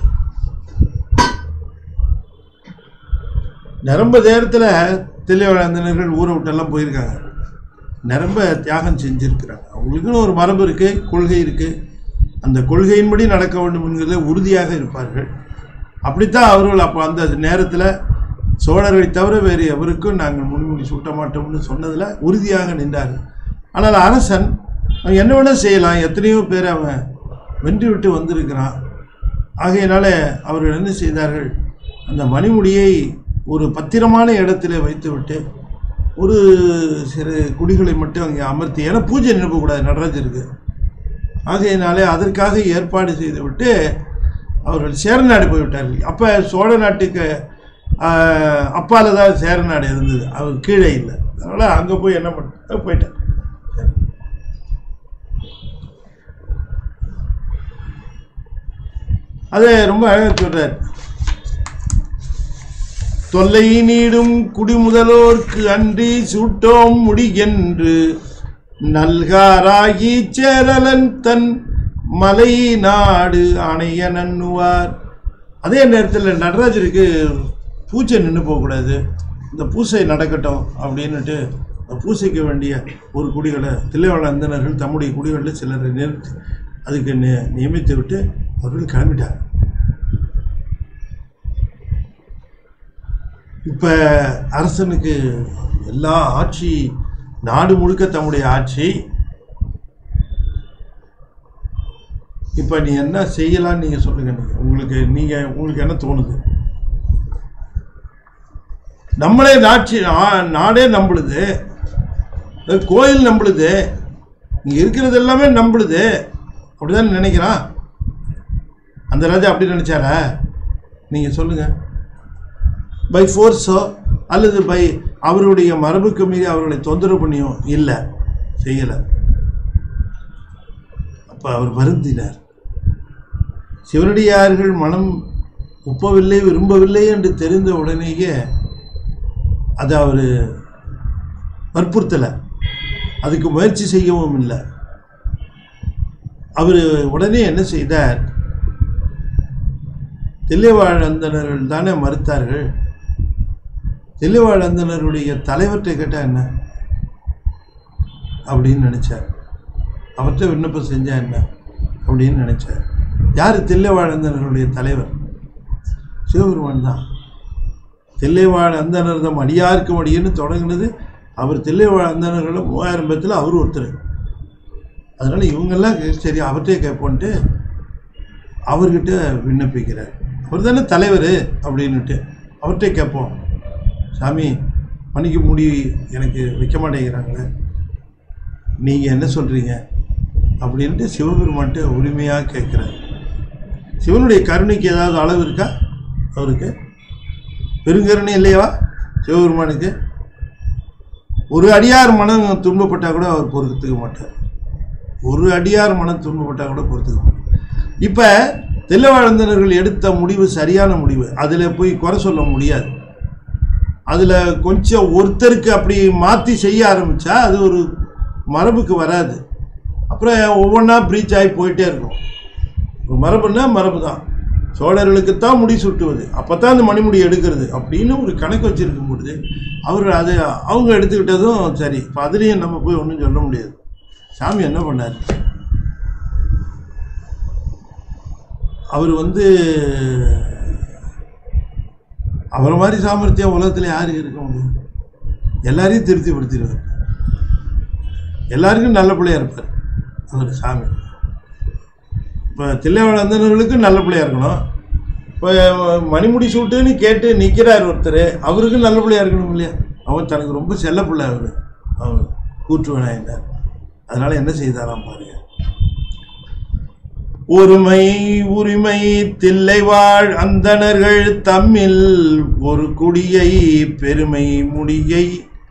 நிரம்ப நேரத்தில் தெளிவாளந்தனர்கள் ஊரை விட்டெல்லாம் போயிருக்காங்க நிரம்ப தியாகம் செஞ்சிருக்கிறாங்க அவங்களுக்குன்னு ஒரு மரபு இருக்கு கொள்கை இருக்கு அந்த கொள்கையின்படி நடக்க வேண்டும் என்கிறதுல உறுதியாக இருப்பார்கள் அப்படித்தான் அவர்கள் அப்போ அந்த நேரத்தில் சோழர்களை தவிர வேறு எவருக்கும் நாங்கள் முன்மொழி சூட்ட மாட்டோம்னு சொன்னதில் உறுதியாக நின்றார்கள் ஆனால் அரசன் அவன் என்ன வேணால் செய்யலாம் எத்தனையோ பேர் அவன் வென்று விட்டு வந்திருக்கிறான் ஆகையினால அவர்கள் என்ன செய்தார்கள் அந்த மணிமுடியை ஒரு பத்திரமான இடத்துல வைத்துவிட்டு ஒரு சிறு குடிகளை மட்டும் அங்கே அமர்த்தி ஏன்னா பூஜை நிரப்பக்கூடாது நடராஜருக்கு ஆகையினாலே அதற்காக ஏற்பாடு செய்துவிட்டு அவர்கள் சேரநாடு போய்விட்டார்கள் அப்போ சோழ நாட்டுக்கு ஆஹ், அப்பால தான் சேரநாடு இருந்தது அவர் கீழே இல்லை அதனால் அங்கே போய் என்ன பண்ண போயிட்டார் அதை ரொம்ப அழகாக சொல்றார் தொல்லை நீடும் குடிமுதலோர்க்கு அன்றி சூட்டோம் முடி என்று நல்காராகி சேரலன் தன் மலை நாடு அணைய நன்னுவார் அதே நேரத்தில் நடராஜருக்கு பூஜை நின்று போகக்கூடாது இந்த பூசை நடக்கட்டும் அப்படின்னுட்டு அந்த பூசைக்கு வேண்டிய ஒரு குடிகளை தில்லைவாழ அந்தனர்கள் தம்முடைய குடிகளில் சிலரை நிறுத்தி அதுக்கு நி- நியமித்து விட்டு அவர்கள் கிளம்பிட்டார் இப்போ அரசனுக்கு எல்லா ஆட்சி நாடு முழுக்க தம்முடைய ஆட்சி இப்போ நீ என்ன செய்யலாம்னு நீங்கள் சொல்லுங்க நீங்க உங்களுக்கு நீங்கள் உங்களுக்கு என்ன தோணுது நம்மளே ஆட்சி நா- நாடே நம்பளுது அஹ் கோயில் நம்பளுது இங்கே இருக்கிறது எல்லாமே நம்பளுது அப்படிதான் நினைக்கிறான் அந்த ராஜா அப்படி நினைச்சாரா நீங்கள் சொல்லுங்கள் பை ஃபோர்ஸோ அல்லது பை அவருடைய மரபுக்கு மீறி அவர்களை தொந்தரவு பண்ணியோ இல்லை செய்யலை அப்போ அவர் வருந்தினார் சிவனடியார்கள் மனம் ஒப்பவில்லை விரும்பவில்லை என்று தெரிந்த உடனேயே அதை அவர் வற்புறுத்தலை அதுக்கு முயற்சி செய்யவும் இல்லை அவர் உடனே என்ன செய்தார் தில்லைவாழ் அந்தணர்கள் தானே மறுத்தார்கள் தில்லைவாழ் அந்தணருடைய தலைவர்கிட்ட கேட்டால் என்ன அப்படின்னு நினைச்சார் அவர்கிட்ட விண்ணப்பம் செஞ்சா என்ன அப்படின்னு நினைச்சார் யார் தில்லைவாழ் அந்தணருடைய தலைவர் சிவபெருமான் தான் தில்லைவாழ் அந்தணர்தம் அடியார்க்கும் அடியன்னு தொடங்கினது அவர் தில்லைவாழ் அந்தணர்களும் மூவாயிரம் பேத்தில் அவர் ஒருத்தர் அதனால இவங்கெல்லாம் கே- சரி அவர்கிட்டே கேட்போன்ட்டு அவர்கிட்ட விண்ணப்பிக்கிறார் அவர் தானே தலைவர் அப்படின்னுட்டு அவர்கிட்ட கேட்போம் சாமி மன்னிக்க முடி எனக்கு வைக்க மாட்டேங்கிறாங்களே நீங்கள் என்ன சொல்கிறீங்க அப்படின்ட்டு சிவபெருமான்கிட்ட உரிமையாக கேட்குறாரு சிவனுடைய கருணைக்கு ஏதாவது அளவு இருக்கா அவருக்கு பெருங்கருணை இல்லையா சிவபெருமானுக்கு ஒரு அடியார் மனம் துன்பப்பட்டால் கூட அவர் பொறுத்துக்க மாட்டார் ஒரு அடியார் மனம் துன்பப்பட்டால் கூட பொறுத்துக்க மாட்டார் இப்போ தெல்லவாழ்ந்தனர்கள் எடுத்த முடிவு சரியான முடிவு அதில் போய் குறை சொல்ல முடியாது அதில் கொஞ்சம் ஒருத்தருக்கு அப்படி மாற்றி செய்ய ஆரம்பித்தா அது ஒரு மரபுக்கு வராது அப்புறம் ஒவ்வொன்றா ப்ரீச் ஆகி போயிட்டே இருக்கும் ஒரு மரபுன்னா மரபு தான் சோழர்களுக்கு தான் முடி சுட்டுவது அப்போ தான் அந்த மணிமுடி எடுக்கிறது அப்படின்னு ஒரு கணக்கு வச்சிருக்கும் பொழுது அவர் அது அவங்க எடுத்துக்கிட்டதும் சரி இப்போ அதுலேயும் நம்ம போய் ஒன்றும் சொல்ல முடியாது சாமி என்ன பண்ணார் அவர் வந்து அவரை மாதிரி சாமர்த்தியம் உலகத்தில் யாருக்கு இருக்க முடியும் எல்லாரையும் திருப்திப்படுத்திடுவார் எல்லாருக்கும் நல்ல பிள்ளையா இருப்பார் அவர் சாமி இப்போ தில்லைவாழந்தனர்களுக்கு நல்ல பிள்ளையா இருக்கணும் இப்போ மணிமுடி சூட்டுன்னு கேட்டு நிற்கிறார் ஒருத்தர் அவருக்கும் நல்ல பிள்ளையா இருக்கணும் இல்லையா அவன் தனக்கு ரொம்ப செல்ல பிள்ளை அவர் அவர் கூற்று விநாயகர் அதனால் என்ன செய்தாராம் பாருங்க ஒருமை உரிமை தில்லைவாழ் அந்தணர்கள் தம்மில் ஒரு குடியை பெருமை முடியை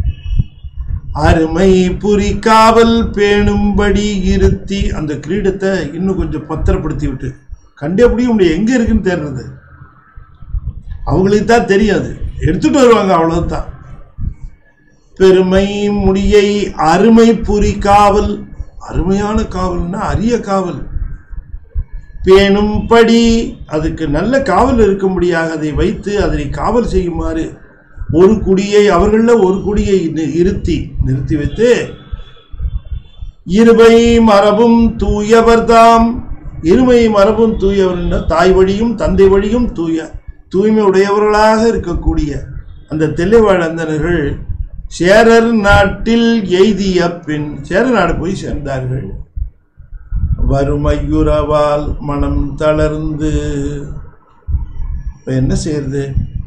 அருமை புரி காவல் பேணும்படி இருத்தி அந்த கிரீடத்தை இன்னும் கொஞ்சம் பத்திரப்படுத்தி விட்டு கண்டபடியும் முடியும் எங்க இருக்குன்னு தேடுறது அவங்களுக்கு தான் தெரியாது எடுத்துட்டு வருவாங்க அவ்வளவுதான் பெருமை முடியை அருமை புரி காவல் அருமையான காவல்னா அரிய காவல் பேணும்படி அதுக்கு நல்ல காவல் இருக்கும்படியாக அதை வைத்து அதனை காவல் செய்யுமாறு ஒரு குடியை அவர்களில் ஒரு குடியை நி- இருத்தி நிறுத்தி வைத்து இருமை மரபும் தூயவர்தாம் இருமை மரபும் தூயவர்னா தாய் வழியும் தந்தை வழியும் தூய தூய்மை உடையவர்களாக இருக்கக்கூடிய அந்த தெல்லைவாழ் அந்தணர்கள் சேரர் நாட்டில் எய்திய பின் சேர நாடு போய் சேர்ந்தார்கள் வறுமையுறவால் மனம் தளர்ந்து இப்போ என்ன செய்யறது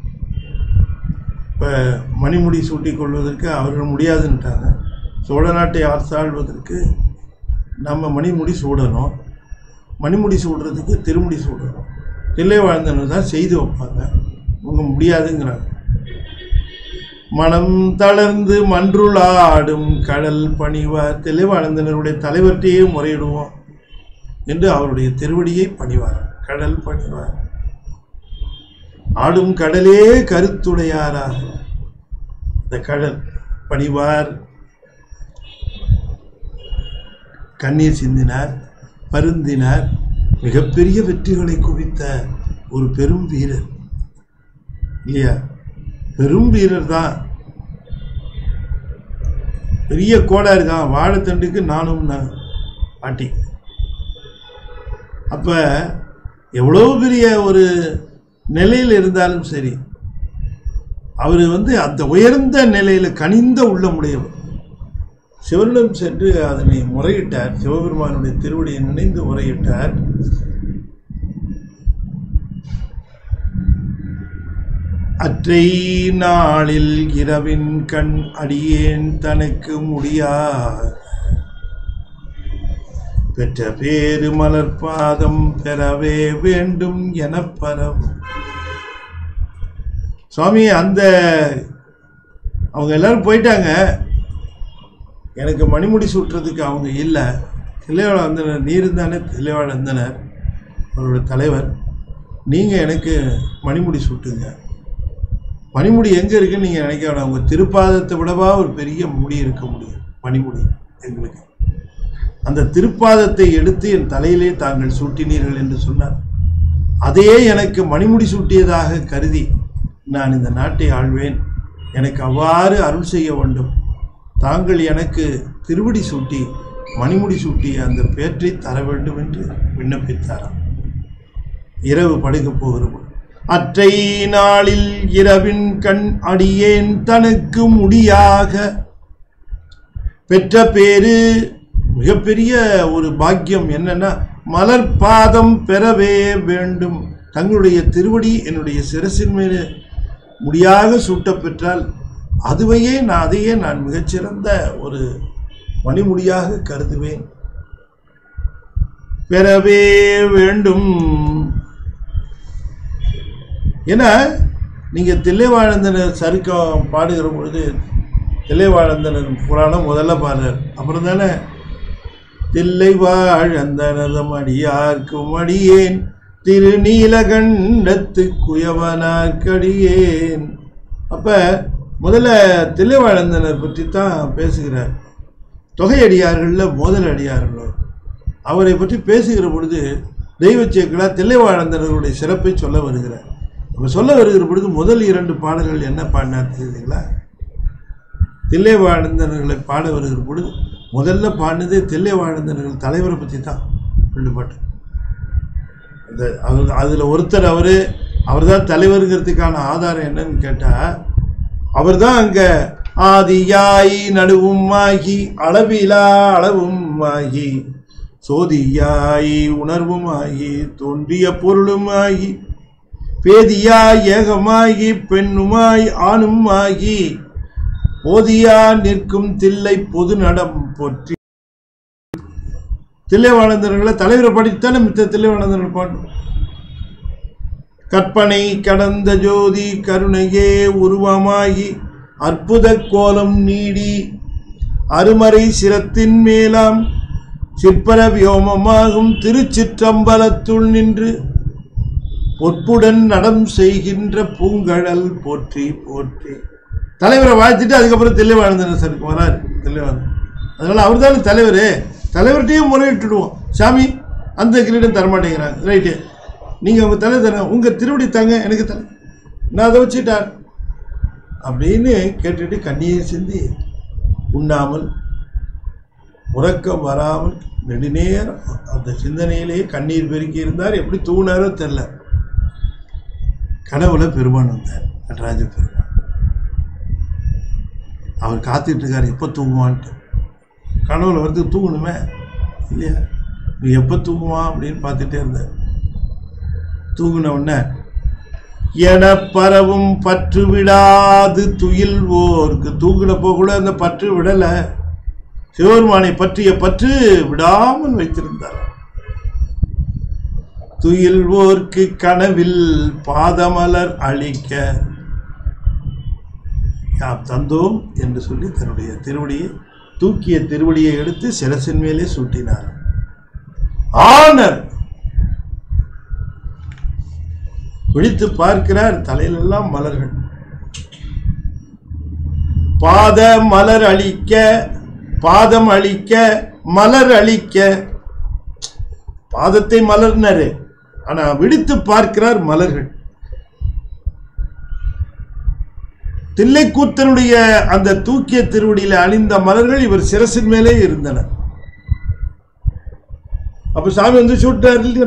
இப்போ மணிமுடி சூட்டிக் கொள்வதற்கு அவர்கள் முடியாதுன்ட்டாங்க சோழ நாட்டை அரசாள்வதற்கு நம்ம மணிமுடி சூடணும் மணிமுடி சூடுறதுக்கு திருமுடி சூடணும் தில்லை வாழ்ந்தனர் தான் செய்து வைப்பாங்க இவங்க முடியாதுங்கிறாங்க மனம் தளர்ந்து மன்றுளாடும் கடல் பணிவார் தெளிவாழ்ந்தனருடைய தலைவர்கிட்டயே முறையிடுவோம் என்று அவருடைய திருவடியை பணிவார் கடல் பணிவார் ஆடும் கடலே கருத்துடையாராக இந்த கடல் பணிவார் கண்ணீர் சிந்தினார் பருந்தினார் மிகப்பெரிய வெற்றிகளை குவித்த ஒரு பெரும் வீரர் இல்லையா பெரும் வீரர் தான் பெரிய கோடாரி தான் வாழைத்தண்டுக்கு நானும் நான் பாட்டி அப்போ எவ்வளோ பெரிய ஒரு நிலையில் இருந்தாலும் சரி அவர் வந்து அந்த உயர்ந்த நிலையில் கனிந்த உள்ளமுடையவர் சிவனிடம் சென்று அதனை முறையிட்டார் சிவபெருமானுடைய திருவடியை நினைந்து முறையிட்டார் அற்றை நாளில் இரவின் கண் அடியேன் தனக்கு முடியா பெற்ற பேரு மலர்பாதம் பெறவே வேண்டும் எனப் பரவும் சுவாமி அந்த அவங்க எல்லாரும் போயிட்டாங்க எனக்கு மணிமுடி சூட்டுறதுக்கு அவங்க இல்லை தில்லைவாழ அந்தனர் நீர் தானே தில்லைவாழ அந்தனர் அவரோட தலைவர் நீங்கள் எனக்கு மணிமுடி சூட்டுங்க மணிமுடி எங்கே இருக்குன்னு நீங்கள் நினைக்க வேணாம் உங்கள் திருப்பாதத்தை விடவா ஒரு பெரிய முடி இருக்க முடியும் மணிமுடி எங்களுக்கு அந்த திருப்பாதத்தை எடுத்து என் தலையிலே தாங்கள் சூட்டினீர்கள் என்று சொன்னார் அதையே எனக்கு மணிமுடி சூட்டியதாக கருதி நான் இந்த நாட்டை ஆள்வேன் எனக்கு அவ்வாறு அருள் செய்ய வேண்டும் தாங்கள் எனக்கு திருவடி சூட்டி மணிமுடி சூட்டி அந்த பேற்றை தர வேண்டும் என்று விண்ணப்பித்தாராம் இரவு படுக்கப் போகிறோம் அற்றை நாளில் இரவின் கண் அடியேன் தனக்கு முடியாக பெற்ற பேரு மிகப்பெரிய ஒரு பாக்கியம் என்னன்னா மலர் பாதம் பெறவே வேண்டும் தங்களுடைய திருவடி என்னுடைய சிரசின் மேலே முடியாக சூட்டப் பெற்றால் அதுவையே நான் அதையே நான் மிகச்சிறந்த ஒரு மணிமுடியாக கருதுவேன் பெறவே வேண்டும் ஏன்னா நீங்கள் தில்லைவாழ்ந்தனர் சருக்கம் பாடுகிற பொழுது தில்லைவாழ்ந்தனர் புராணம் முதல்ல பாடுறார் அப்புறம் தானே தில்லை வாழ்ந்தனதும் அடியார்க்கும் அடியேன் திருநீலகண்டத்து குயவனார்க்கடியேன் அப்ப முதல்ல தில்லைவாழ்ந்தனர் பற்றி தான் பேசுகிறார் தொகையடியார்களில் முதல் அடியார்களோ அவரை பற்றி பேசுகிற பொழுது தெய்வச்சேக்கலா தில்லைவாழ்ந்தனருடைய சிறப்பை சொல்ல வருகிறார் அப்ப சொல்ல வருகிற பொழுது முதல் இரண்டு பாடல்கள் என்ன பாடினார் தெரியுங்களா தில்லைவாழ்ந்தனர்களை பாட வருகிற பொழுது முதல்ல பாடினதே தில்லைவாழ்ந்தனர்கள் தலைவரை பற்றி தான் ரெண்டு பாட்டு அந்த அவர் அதில் ஒருத்தர் அவர் அவர் தான் தலைவருங்கிறதுக்கான ஆதாரம் என்னன்னு கேட்டால் அவர் தான் அங்கே ஆதியாய் நடுவும் ஆகி அளவிலா அளவும் ஆகி சோதியாய் உணர்வும் ஆகி தோன்றிய பொருளும் ஆகி பேதியாய் ஏகமாகி பெண்ணுமாய் ஆணும் ஆகி போதியா நிற்கும் தில்லை பொது நடம் போற்றி தில்லைவானந்தர்களை தலைவரை படித்தானே மித்த தில்லைவானந்தர்கள் பாடணும் கற்பனை கடந்த ஜோதி கருணையே உருவமாகி அற்புத கோலம் நீடி அருமறை சிரத்தின் மேலாம் சிற்பர வியோமமாகும் திருச்சிற்றம்பலத்துள் நின்று பொற்புடன் நடம் செய்கின்ற பூங்கழல் போற்றி போற்றி தலைவரை வாழ்த்திட்டு அதுக்கப்புறம் தில்லைவாழ்ந்தனர் சார் வராரு தில்லைவாழ்ந்தன் அதனால் அவர் தானே தலைவர் தலைவர்கிட்டையும் முறையிட்டுடுவோம் சாமி அந்த கிரீடம் தரமாட்டேங்கிறாங்க ரைட்டு நீங்கள் உங்கள் தலை தர உங்கள் திருவடி தாங்க எனக்கு தலை நான் அதை வச்சுட்டார் அப்படின்னு கேட்டுட்டு கண்ணீர் சிந்தி உண்ணாமல் உறக்கம் வராமல் நெடுநேரம் அந்த சிந்தனையிலேயே கண்ணீர் பெருக்கி இருந்தார் எப்படி தூங்கினாரோ தெரில கனவுல பெருமான் வந்தார் நடராஜ பெருமான் அவர் காத்துட்டு இருக்காரு எப்போ தூங்குவான்ட்டு கனவுல வந்து தூங்கணுமே இல்லையா நீ எப்போ தூங்குவான் அப்படின்னு பார்த்துட்டே இருந்தார் தூங்கின உடனே என பரவும் பற்று விடாது துயில்வோர்க்கு தூங்கினப்போ கூட அந்த பற்று விடலை சிவபெருமானை பற்றிய பற்று விடாமல் வைத்திருந்தார் துயில்வோர்க்கு கனவில் பாதமலர் அளிக்க யாம் தந்தோம் என்று சொல்லி தன்னுடைய திருவடியை தூக்கிய திருவடியை எடுத்து சிரசின் மேலே சூட்டினார் ஆனர் விழித்து பார்க்கிறார் தலையிலெல்லாம் மலர்கள் பாத மலர் அளிக்க பாதம் அளிக்க மலர் அளிக்க பாதத்தை மலர்னாரு ஆனா விழித்து பார்க்கிறார் மலர்கள் தில்லைக்கூத்தனுடைய அந்த தூக்கிய திருவடியில அணிந்த மலர்கள் இவர் சிரசின் மேலே இருந்தன அப்ப சாமி வந்து சூட்டார்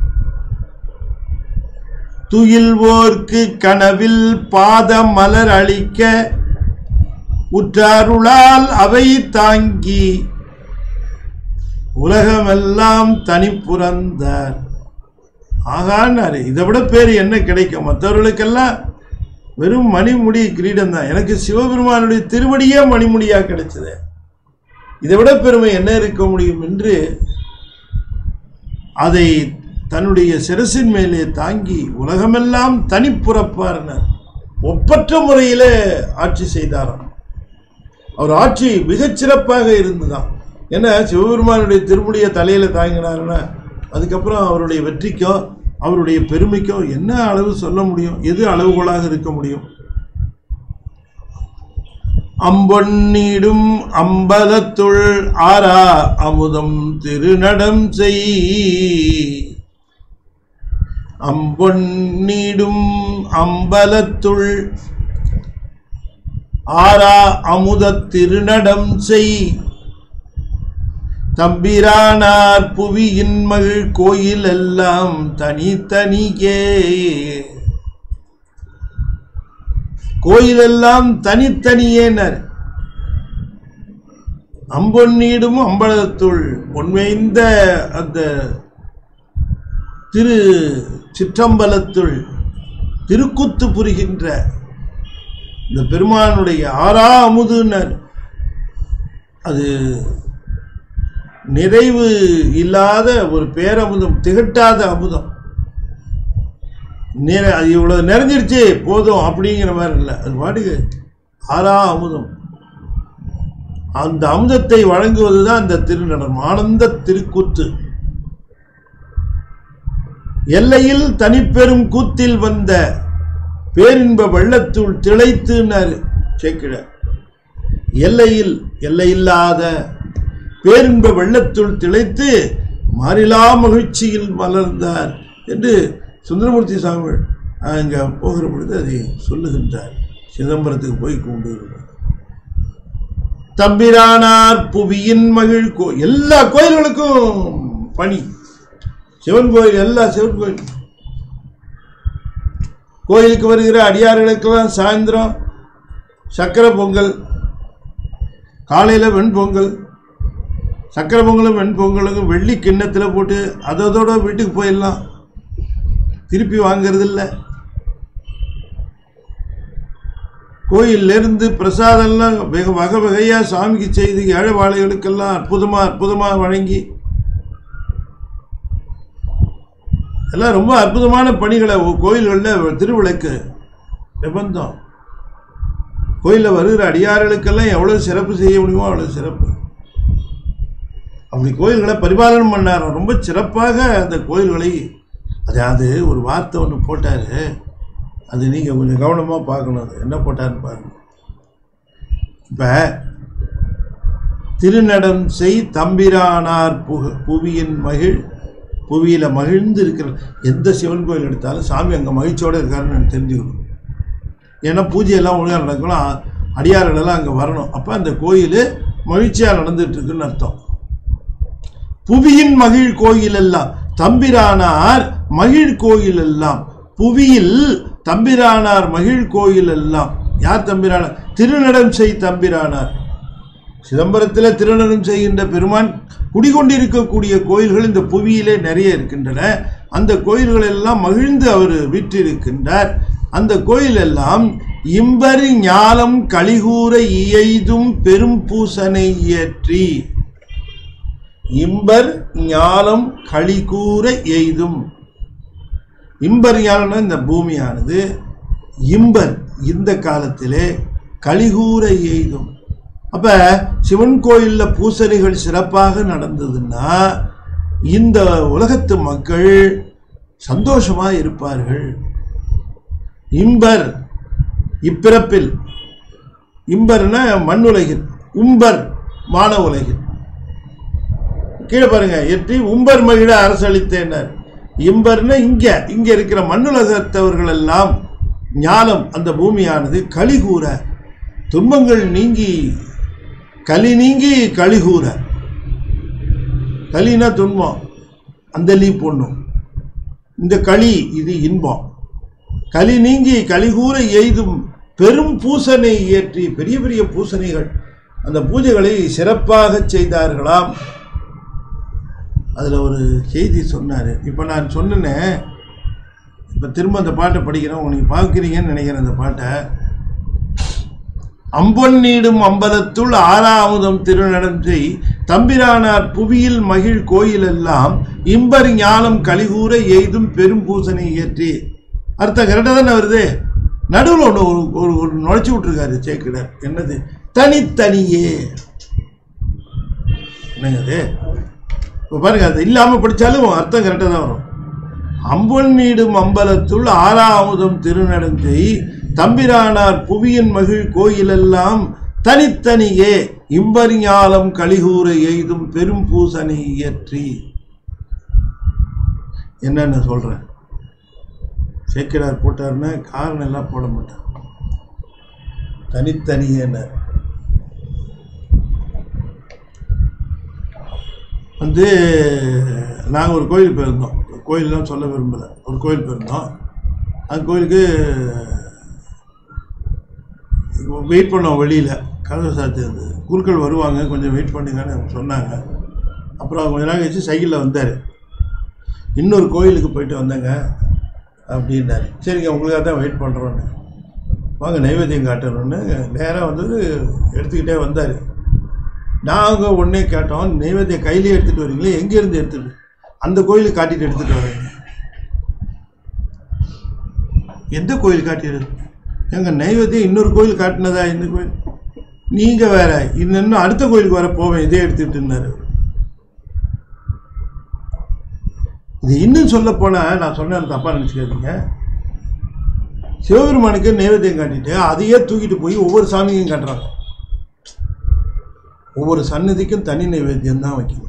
துயில்வோர்க்கு கனவில் பாத மலர் அளிக்க உற்றாருளால் அவை தாங்கி உலகமெல்லாம் தனிப்புறந்தார் ஆகான்னாரு இதை விட பேர் என்ன கிடைக்கும் மற்றவர்களுக்கெல்லாம் வெறும் மணிமுடி கிரீடம் தான் எனக்கு சிவபெருமானுடைய திருவடியே மணிமுடியா கிடைச்சது இதை விட பெருமை என்ன இருக்க முடியும் என்று அதை தன்னுடைய சிரசின் மேலே தாங்கி உலகமெல்லாம் தனிப்புறப்பார்னர் ஒப்பற்ற முறையில் ஆட்சி செய்தாராம் அவர் ஆட்சி மிகச் சிறப்பாக இருந்துதான் ஏன்னா சிவபெருமானுடைய திருமுடியை தலையில தாங்கினாருன்னா அதுக்கப்புறம் அவருடைய வெற்றிக்கோ அவருடைய பெருமைக்கோ என்ன அளவு சொல்ல முடியும் எது அளவுகோலாக இருக்க முடியும் அம்பொன்னீடும் அம்பலத்துள் ஆரா அமுதம் திருநடம் செய் அம்பொன்னீடும் அம்பலத்துள் ஆரா அமுத திருநடம் செய் தம்பிரானார் புவியின் மகிழ் கோயில் எல்லாம் தனித்தனியே கோயிலெல்லாம் தனித்தனியேனர் அம்பொன்னீடும் அம்பலத்துள் உண்மைந்த அந்த திரு சிற்றம்பலத்துள் திருக்குத்து புரிகின்ற இந்த பெருமானுடைய ஆறா அமுதுன்னர் அது நிறைவு இல்லாத ஒரு பேரமுதம் திகட்டாத அமுதம் நிற அது இவ்வளோ நிறைஞ்சிருச்சு போதும் அப்படிங்கிற மாதிரி இல்லை அது பாட்டுக்கு ஆறா அமுதம் அந்த அமுதத்தை வழங்குவது தான் அந்த திருநடம் ஆனந்த திருக்கூத்து எல்லையில் தனிப்பெரும் கூத்தில் வந்த பேரின்ப வெள்ளத்துள் திளைத்துனாரு சேக்கிட எல்லையில் எல்லையில்லாத பேரின்ப வெள்ளத்துள் திளைத்து மாறிலா மகிழ்ச்சியில் மலர்ந்தார் என்று சுந்தரமூர்த்தி சாமி அங்கே போகிற பொழுது அதை சொல்லுகின்றார் சிதம்பரத்துக்கு போய் கொண்டு வருவார். தம்பிரானார் புவியின் மகிழ் கோ எல்லா கோயில்களுக்கும் பணி சிவன் கோயில் எல்லா சிவன் கோயில் கோயிலுக்கு வருகிற அடியார்களுக்கெல்லாம் சாயந்தரம் சக்கரை பொங்கல் காலையில் வெண்பொங்கல் சக்கரை பொங்கலும் வெண்பொங்கலுக்கும் வெள்ளி கிண்ணத்தில் போட்டு அதோட வீட்டுக்கு போயிடலாம் திருப்பி வாங்கிறது இல்லை கோயிலிருந்து பிரசாதம்லாம் வெக வகை வகையாக சாமிக்கு செய்து ஏழை வாழைகளுக்கெல்லாம் அற்புதமாக அற்புதமாக வழங்கி எல்லாம் ரொம்ப அற்புதமான பணிகளை ஒ- கோயில்களில் திருவிளக்கு நிபந்தம் கோயிலில் வருகிற அடியார்களுக்கெல்லாம் எவ்வளோ சிறப்பு செய்ய முடியுமோ அவ்வளோ சிறப்பு அப்படி கோயில்களை பரிபாலனம் பண்ணார் ரொம்ப சிறப்பாக அந்த கோயில்களை அதாவது ஒரு வார்த்தை ஒன்று போட்டார் அது நீங்கள் கொஞ்சம் கவனமாக பார்க்கணும் அது என்ன போட்டாருன்னு பாருங்க இப்போ திருநடம் செய் தம்பிரானார் புக புவியின் மகிழ் புவியில் மகிழ்ந்து இருக்கிற எந்த சிவன் கோயில் எடுத்தாலும் சாமி அங்கே மகிழ்ச்சியோடு இருக்காருன்னு எனக்கு தெரிஞ்சுக்கணும் ஏன்னா பூஜையெல்லாம் ஒழுங்காக நடக்கணும் அ- அடியார்கள் எல்லாம் அங்கே வரணும் அப்போ அந்த கோயில் மகிழ்ச்சியாக நடந்துட்டு இருக்குன்னு அர்த்தம் புவியின் மகிழ் கோயில் எல்லாம் தம்பிரானார் மகிழ் கோயில் எல்லாம் புவியில் தம்பிரானார் மகிழ் கோயில் எல்லாம் யார் தம்பிரானார் திருநடம் செய் தம்பிரானார் சிதம்பரத்தில் திருநடம் செய்கின்ற பெருமான் குடிகொண்டிருக்கக்கூடிய கோயில்கள் இந்த புவியிலே நிறைய இருக்கின்றன அந்த கோயில்கள் எல்லாம் மகிழ்ந்து அவர் விற்றிருக்கின்றார் அந்த கோயில் எல்லாம் இம்பரி ஞாலம் கலிகூர இயைதும் பெரும் பூசனை இயற்றி இம்பர் ஞாலம் களிகூற எய்தும் இம்பர் ஞானம்னா இந்த பூமியானது இம்பர் இந்த காலத்திலே கலிகூற எய்தும் அப்ப சிவன் கோயிலில் பூசணிகள் சிறப்பாக நடந்ததுன்னா இந்த உலகத்து மக்கள் சந்தோஷமா இருப்பார்கள் இம்பர் இப்பிறப்பில் இம்பர்னா மண் உலகில் உம்பர் மான உலகில் கீழே பாருங்க எட்டி உம்பர் மகிழ அரசளித்தேனர் இம்பர்னா இங்க இங்க இருக்கிற மண்ணுலகத்தவர்கள் எல்லாம் ஞானம் அந்த பூமியானது கலிகூற துன்பங்கள் நீங்கி களி நீங்கி கலிகூற களினா துன்பம் அந்த லீ பொண்ணும் இந்த களி இது இன்பம் களி நீங்கி கலிகூற எய்தும் பெரும் பூசனை இயற்றி பெரிய பெரிய பூசனைகள் அந்த பூஜைகளை சிறப்பாக செய்தார்களாம் அதில் ஒரு செய்தி சொன்னார் இப்போ நான் சொன்னேனே இப்போ திரும்ப அந்த பாட்டை படிக்கிறேன் நீங்கள் பார்க்குறீங்கன்னு நினைக்கிறேன் அந்த பாட்டை அம்பொன் நீடும் அம்பலத்துள் ஆறாமுதம் திருநடம் செய் தம்பிரானார் புவியில் மகிழ் கோயில் எல்லாம் இம்பர் ஞானம் கலிகூற எய்தும் பெரும் பூசனை இயற்றி அர்த்தம் கரெக்டாக தானே வருது நடுவில் ஒன்று ஒரு ஒரு ஒரு நுழைச்சி விட்ருக்காரு சேக்கிடார் என்னது தனித்தனியே என்னங்க அது இப்போ பாருங்க அது இல்லாமல் படித்தாலும் அர்த்தம் கரெக்டாக தான் வரும் அம்பொன் நீடும் அம்பலத்துள் ஆறாமுதம் திருநடந்தை தம்பிரானார் புவியின் மகிழ் கோயிலெல்லாம் தனித்தனியே இம்பரிஞாலம் கலிகூற எய்தும் பெரும் பூசனை இயற்றி என்னென்ன சொல்கிறேன் சேக்கிரார் போட்டாருன்னா காரணம் எல்லாம் போட மாட்டார் தனித்தனியேன்னார் வந்து நாங்கள் ஒரு கோயில் போயிருந்தோம் கோயிலெலாம் சொல்ல விரும்பலை ஒரு கோயில் போயிருந்தோம் அந்த கோயிலுக்கு வெயிட் பண்ணோம் வெளியில் கதவு சாத்தி இருந்தது குருக்கள் வருவாங்க கொஞ்சம் வெயிட் பண்ணுங்கன்னு அவங்க சொன்னாங்க அப்புறம் கொஞ்ச நாள் கழிச்சு சைக்கிளில் வந்தார் இன்னொரு கோயிலுக்கு போயிட்டு வந்தேங்க அப்படின்னாரு சரிங்க உங்களுக்காக தான் வெயிட் பண்ணுறோன்னு வாங்க நைவேத்தியம் காட்டணும்னு நேராக வந்து எடுத்துக்கிட்டே வந்தார் நாங்கள் உடனே கேட்டோம் நைவேத்தியம் கையிலே எடுத்துகிட்டு வரீங்களே எங்கேருந்து எடுத்துட்டு அந்த கோயிலுக்கு காட்டிட்டு எடுத்துகிட்டு வரீங்க எந்த கோயில் காட்டியது எங்கள் நைவேத்தியம் இன்னொரு கோயில் காட்டினதா இந்த கோயில் நீங்கள் வேற இன்னும் அடுத்த கோயிலுக்கு வர போவேன் இதே எடுத்துக்கிட்டுனாரு இது இன்னும் சொல்ல போனால் நான் சொன்னேன் தப்பாக நினச்சிக்காதீங்க சிவபெருமானுக்கு நைவேத்தியம் காட்டிட்டு அதையே தூக்கிட்டு போய் ஒவ்வொரு சாமியும் காட்டுறாங்க ஒவ்வொரு சன்னதிக்கும் தனி நைவேத்தியம் தான் வைக்கணும்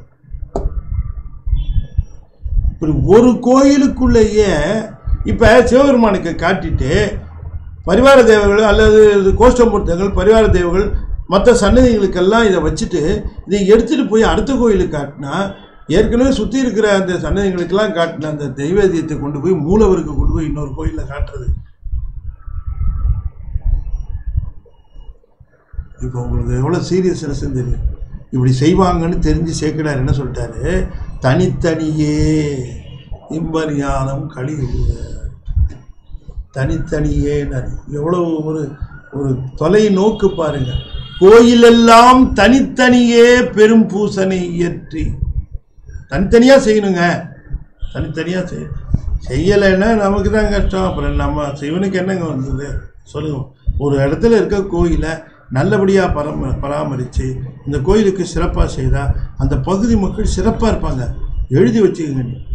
இப்படி ஒரு கோயிலுக்குள்ளேயே இப்போ சிவபெருமானுக்கு காட்டிட்டு பரிவார தேவர்கள் அல்லது இது கோஷ்டமூர்த்தங்கள் பரிவார தேவர்கள் மற்ற சன்னதிகளுக்கெல்லாம் இதை வச்சுட்டு இதை எடுத்துகிட்டு போய் அடுத்த கோயிலுக்கு காட்டினா ஏற்கனவே சுற்றி இருக்கிற அந்த சன்னதிகளுக்கெல்லாம் காட்டின அந்த தெய்வேதியத்தை கொண்டு போய் மூலவருக்கு கொண்டு போய் இன்னொரு கோயிலில் காட்டுறது இப்போ உங்களுக்கு எவ்வளோ சீரியஸ்னஸ் தெரியும் இப்படி செய்வாங்கன்னு தெரிஞ்சு சேக்கடார் என்ன சொல்லிட்டாரு தனித்தனியே இம்பரியானம் கழிவு தனித்தனியே எவ்வளோ ஒரு ஒரு தொலை நோக்கு பாருங்க கோயிலெல்லாம் தனித்தனியே பெரும் பூசனை இயற்றி தனித்தனியாக செய்யணுங்க தனித்தனியாக செய்ய செய்யலைன்னா நமக்கு தான் கஷ்டம் அப்புறம் நம்ம சிவனுக்கு என்னங்க வந்தது சொல்லுங்க ஒரு இடத்துல இருக்க கோயிலை நல்லபடியாக பராம பராமரித்து இந்த கோயிலுக்கு சிறப்பாக செய்தால் அந்த பகுதி மக்கள் சிறப்பாக இருப்பாங்க எழுதி வச்சுக்கோங்க நீ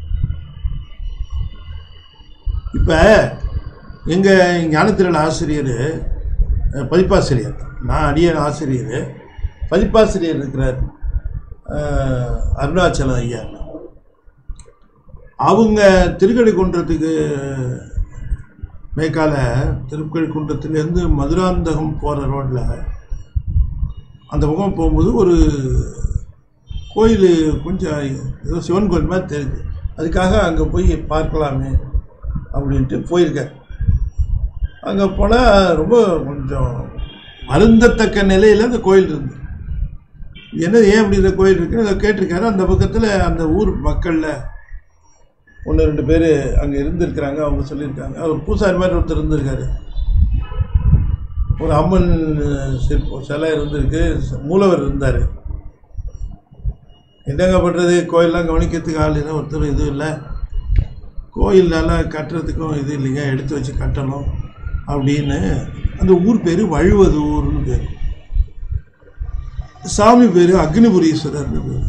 இப்போ எங்கள் ஞானத்திரள் ஆசிரியர் அஹ், பதிப்பாசிரியர் நான் அடியன் ஆசிரியர் பதிப்பாசிரியர் இருக்கிறார் அஹ், அருணாச்சலம் ஐயா அவங்க திருக்கடை குன்றத்துக்கு மேற்கால திருக்கடை குன்றத்துலேருந்து மதுராந்தகம் போகிற ரோட்டில் அந்த பக்கம் போகும்போது ஒரு கோயில் கொஞ்சம் ஏதோ சிவன் கோயில் மாதிரி தெரியுது அதுக்காக அங்கே போய் பார்க்கலாமே அப்படின்ட்டு போயிருக்கார் அங்கே போனால் ரொம்ப கொஞ்சம் வருந்தத்தக்க நிலையில் அந்த கோயில் இருந்து என்ன ஏன் அப்படி இந்த கோயில் இருக்குன்னு அதை கேட்டிருக்காரு அந்த பக்கத்தில் அந்த ஊர் மக்களில் ஒன்று ரெண்டு பேர் அங்கே இருந்திருக்கிறாங்க அவங்க சொல்லியிருக்காங்க அவர் பூசாரி மாதிரி ஒருத்தர் இருந்திருக்காரு ஒரு அம்மன் சிற்பம் சிலை இருந்திருக்கு மூலவர் இருந்தார் என்னங்க பண்ணுறது கோயிலெலாம் கவனிக்கிறதுக்கு ஆள் இல்லை ஒருத்தர் இதுவும் இல்லை கோயில் நல்லா கட்டுறதுக்கும் இது இல்லைங்க எடுத்து வச்சு கட்டணும் அப்படின்னு அந்த ஊர் பேர் வழுவதூர்னு பேர் சாமி பேர் அக்னிபுரீஸ்வரர்னு பேர்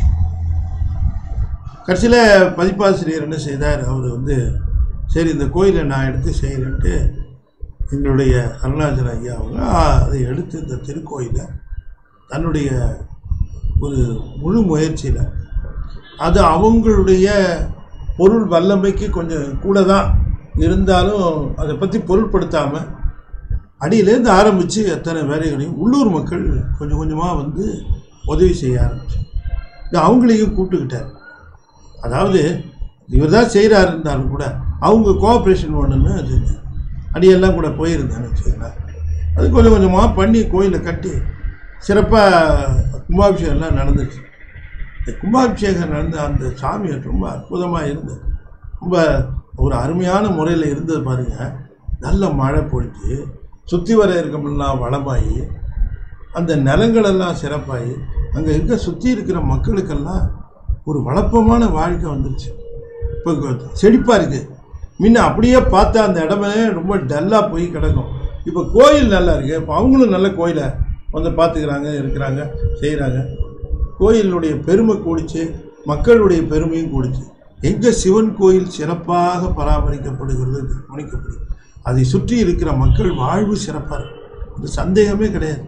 கடைசியில் பதிப்பாசிரியர் என்ன செய்தார் அவர் வந்து சரி இந்த கோயிலை நான் எடுத்து செய்கிறேன்ட்டு எங்களுடைய அருணாச்சல ஐயா அவங்க அதை எடுத்து இந்த திருக்கோயிலை தன்னுடைய ஒரு முழு முயற்சியில் அது அவங்களுடைய பொருள் வல்லமைக்கு கொஞ்சம் கூட தான் இருந்தாலும் அதை பற்றி பொருட்படுத்தாமல் அடியிலேருந்து ஆரம்பித்து எத்தனை வேலைகளையும் உள்ளூர் மக்கள் கொஞ்சம் கொஞ்சமாக வந்து உதவி செய்ய ஆரம்பிச்சு இது அவங்களையும் கூப்பிட்டுக்கிட்டார் அதாவது இவர் தான் செய்கிறாரு இருந்தாலும் கூட அவங்க கோஆப்ரேஷன் ஒன்றுன்னு அது அடியெல்லாம் கூட போயிருந்தேன்னு வச்சுக்கலாம் அது கொஞ்சம் கொஞ்சமாக பண்ணி கோயிலை கட்டி சிறப்பாக கும்பாபிஷேகம்லாம் நடந்துச்சு இந்த கும்பாபிஷேகம் நடந்த அந்த சாமி ரொம்ப அற்புதமாக இருந்தது ரொம்ப ஒரு அருமையான முறையில் இருந்தது பாருங்க நல்ல மழை பொழிஞ்சு சுற்றி வர இருக்கமெல்லாம் வளமாகி அந்த நிலங்களெல்லாம் சிறப்பாகி அங்கே இருக்க சுற்றி இருக்கிற மக்களுக்கெல்லாம் ஒரு வளப்பமான வாழ்க்கை வந்துருச்சு இப்போ செழிப்பாக இருக்குது முன்ன அப்படியே பார்த்தா அந்த இடமே ரொம்ப டல்லாக போய் கிடக்கும் இப்போ கோயில் நல்லா இருக்கு இப்போ அவங்களும் நல்ல கோயிலை வந்து பார்த்துக்கிறாங்க இருக்கிறாங்க செய்கிறாங்க கோயிலுடைய பெருமை கூடிச்சு மக்களுடைய பெருமையும் கூடிச்சு எங்கே சிவன் கோயில் சிறப்பாக பராமரிக்கப்படுகிறது கவனிக்கப்படுது அதை சுற்றி இருக்கிற மக்கள் வாழ்வு சிறப்பாக இருக்கும் இது சந்தேகமே கிடையாது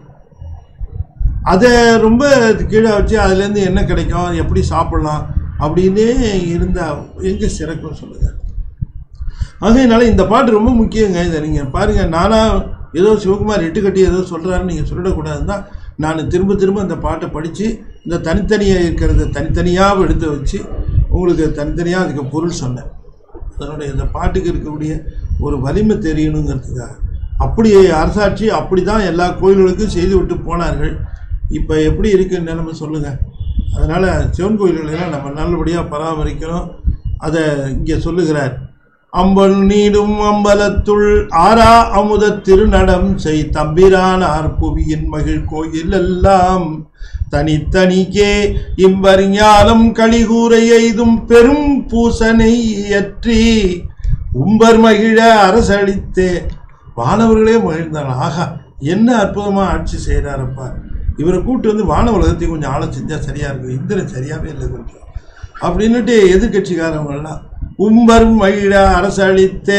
அதை ரொம்ப கீழே வச்சு அதுலேருந்து என்ன கிடைக்கும் எப்படி சாப்பிடலாம் அப்படின்னே இருந்தால் எங்கே சிறக்கும் சொல்லுங்கள் ஆகையினால இந்த பாட்டு ரொம்ப முக்கியங்க இதை நீங்கள் பாருங்கள் நானாக ஏதோ சிவகுமார் எட்டு கட்டி ஏதோ சொல்கிறாருன்னு நீங்கள் சொல்லிடக்கூடாதுன்னு தான் நான் திரும்ப திரும்ப அந்த பாட்டை படித்து இந்த தனித்தனியாக இருக்கிறத தனித்தனியாக எடுத்து வச்சு உங்களுக்கு தனித்தனியாக அதுக்கு பொருள் சொன்னேன் அதனுடைய இந்த பாட்டுக்கு இருக்கக்கூடிய ஒரு வலிமை தெரியணுங்கிறதுக்காக அப்படி அரசாட்சி அப்படி தான் எல்லா கோயில்களுக்கும் செய்து விட்டு போனார்கள் இப்போ எப்படி இருக்குன்னு நிலைமை சொல்லுங்கள் அதனால் சிவன் கோயில்களெல்லாம் நம்ம நல்லபடியாக பராமரிக்கணும் அதை இங்கே சொல்லுகிறார் அம்பல் நீடும் அம்பலத்துள் ஆரா அமுத திருநடம் செய் தம்பிரானார் புவியின் மகிழ் கோயில் எல்லாம் தனித்தனிக்கே இம்பறிஞாலம் கலிகூரை எய்தும் பெரும் பூசனை இயற்றி உம்பர் மகிழ அரசளித்தே வானவர்களே மகிழ்ந்தார் ஆகா என்ன அற்புதமா ஆட்சி செய்கிறாரப்பா இவரை கூட்டு வந்து வான உலகத்தை கொஞ்சம் ஆழம் செஞ்சா சரியா இருக்கும் இந்திரன் சரியாவே இல்லை கொஞ்சம் அப்படின்னுட்டு எதிர்கட்சிக்காரவங்கெல்லாம் உம்பர் மகிழ அரசளித்தே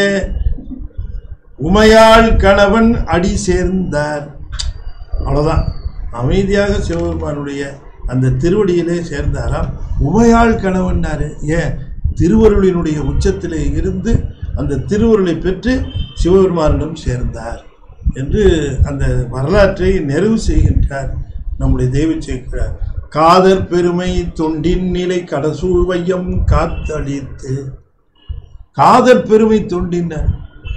உமையாள் கணவன் அடி சேர்ந்தார் அவ்வளோதான் அமைதியாக சிவபெருமானுடைய அந்த திருவடியிலே சேர்ந்தாராம் உமையாள் கணவன்னாரு ஏன் திருவருளினுடைய உச்சத்திலே இருந்து அந்த திருவருளை பெற்று சிவபெருமானிடம் சேர்ந்தார் என்று அந்த வரலாற்றை நிறைவு செய்கின்றார் நம்முடைய தெய்வ சேர்க்கிறார் காதற் பெருமை தொண்டின் நிலை கடசூழ் வையம் காத்தளித்து காதற் பெருமை தொண்டினர்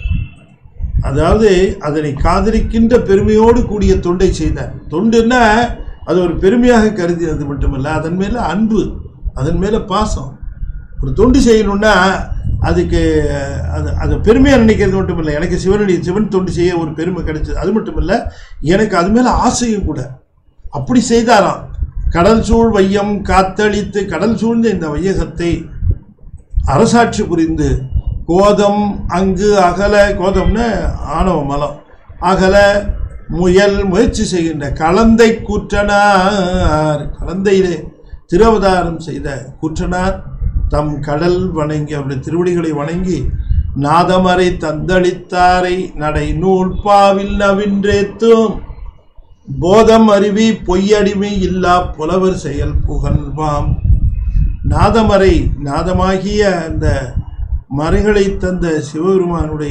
அதாவது அதனை காதலிக்கின்ற பெருமையோடு கூடிய தொண்டை செய்தார் தொண்டுன்னா அது ஒரு பெருமையாக கருதியது மட்டுமல்ல அதன் மேல அன்பு அதன் மேல பாசம் ஒரு தொண்டு செய்யணும்னா அதுக்கு அது அது பெருமையாக நினைக்கிறது மட்டும் இல்லை எனக்கு சிவனுடைய சிவன் தொண்டு செய்ய ஒரு பெருமை கிடைச்சது அது மட்டும் இல்லை எனக்கு அது மேலே ஆசையும் கூட அப்படி செய்தாராம் கடல் சூழ் வையம் காத்தளித்து கடல் சூழ்ந்த இந்த வையகத்தை அரசாட்சி புரிந்து கோதம் அங்கு அகல கோதம்னு ஆணவ மலம் அகல முயல் முயற்சி செய்கின்ற கலந்தை கூற்றனார் கலந்தையிலே திருவதாரம் செய்த கூற்றனார் தம் கடல் வணங்கி அவருடைய திருவடிகளை வணங்கி நாதமறை தந்தளித்தாரை நடை நூல் பாவில் நவின்றேத்தும் போதம் அருவி பொய்யடிமை இல்லா புலவர் செயல் புகழ்வாம் நாதமறை நாதமாகிய அந்த மறைகளை தந்த சிவபெருமானுடைய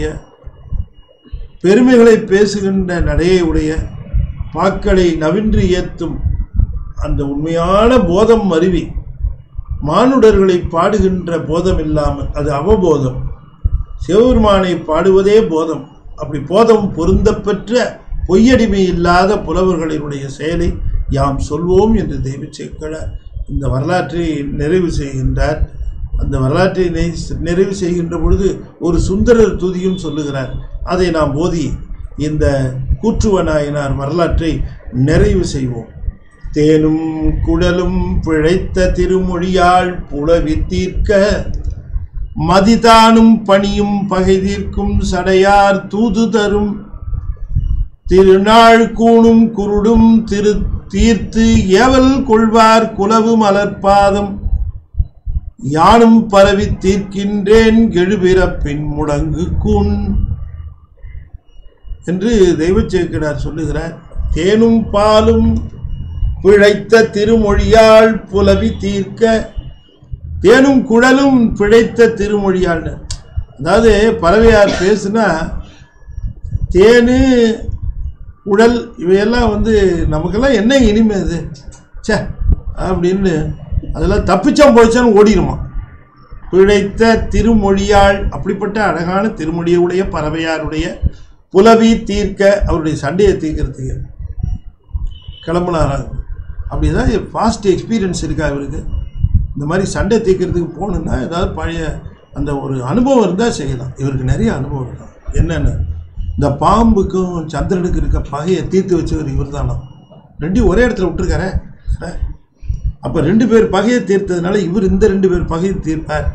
பெருமைகளை பேசுகின்ற நடையை உடைய பாக்களை நவின்று ஏத்தும் அந்த உண்மையான போதம் அருவி மானுடர்களை பாடுகின்ற போதம் இல்லாமல் அது அவபோதம் சிவபெருமானை பாடுவதே போதம் அப்படி போதம் பொருந்தப்பெற்ற பொய்யடிமை இல்லாத புலவர்களினுடைய செயலை யாம் சொல்வோம் என்று தெய்வ சேக்கல இந்த வரலாற்றை நிறைவு செய்கின்றார் அந்த வரலாற்றை நெய்- நிறைவு செய்கின்ற பொழுது ஒரு சுந்தரர் துதியும் சொல்லுகிறார் அதை நாம் போதி இந்த கூற்றுவனாயினார் வரலாற்றை நிறைவு செய்வோம் தேனும் குடலும் பிழைத்த திருமொழியால் புலவி தீர்க்க மதிதானும் பணியும் பகை தீர்க்கும் சடையார் தூது தரும் திருநாள் கூணும் குருடும் திரு தீர்த்து ஏவல் கொள்வார் குலவு மலர்பாதம் யானும் பரவி தீர்க்கின்றேன் எழுபிறப்பின் முடங்கு கூன் என்று தெய்வச்சேக்கிடார் சொல்லுகிறார் தேனும் பாலும் பிழைத்த திருமொழியால் புலவி தீர்க்க தேனும் குழலும் பிழைத்த திருமொழியால் அதாவது பறவையார் பேசுனா தேனு உடல் இவையெல்லாம் வந்து நமக்கெல்லாம் என்ன இனிமை இது ச்சே அப்படின்னு அதெல்லாம் தப்பிச்சா போயிச்சான்னு ஓடிடுமா பிழைத்த திருமொழியாள் அப்படிப்பட்ட அழகான திருமொழியுடைய பறவையாருடைய புலவி தீர்க்க அவருடைய சண்டையை தீர்க்கறதுக்கு கிளம்புனாராங்க அப்படிதான் ஃபாஸ்ட் எக்ஸ்பீரியன்ஸ் இருக்கா இவருக்கு இந்த மாதிரி சண்டை தீர்க்கறதுக்கு போகணுன்னா ஏதாவது பழைய அந்த ஒரு அனுபவம் இருந்தால் செய்யலாம் இவருக்கு நிறைய அனுபவம் இருக்கான் என்னென்ன இந்த பாம்புக்கும் சந்திரனுக்கு இருக்க பகையை தீர்த்து வச்சவர் இவர் தானா ரெண்டையும் ஒரே இடத்துல விட்டுருக்காரே அப்போ ரெண்டு பேர் பகையை தீர்த்ததுனால இவர் இந்த ரெண்டு பேர் பகையை தீர்ப்பார்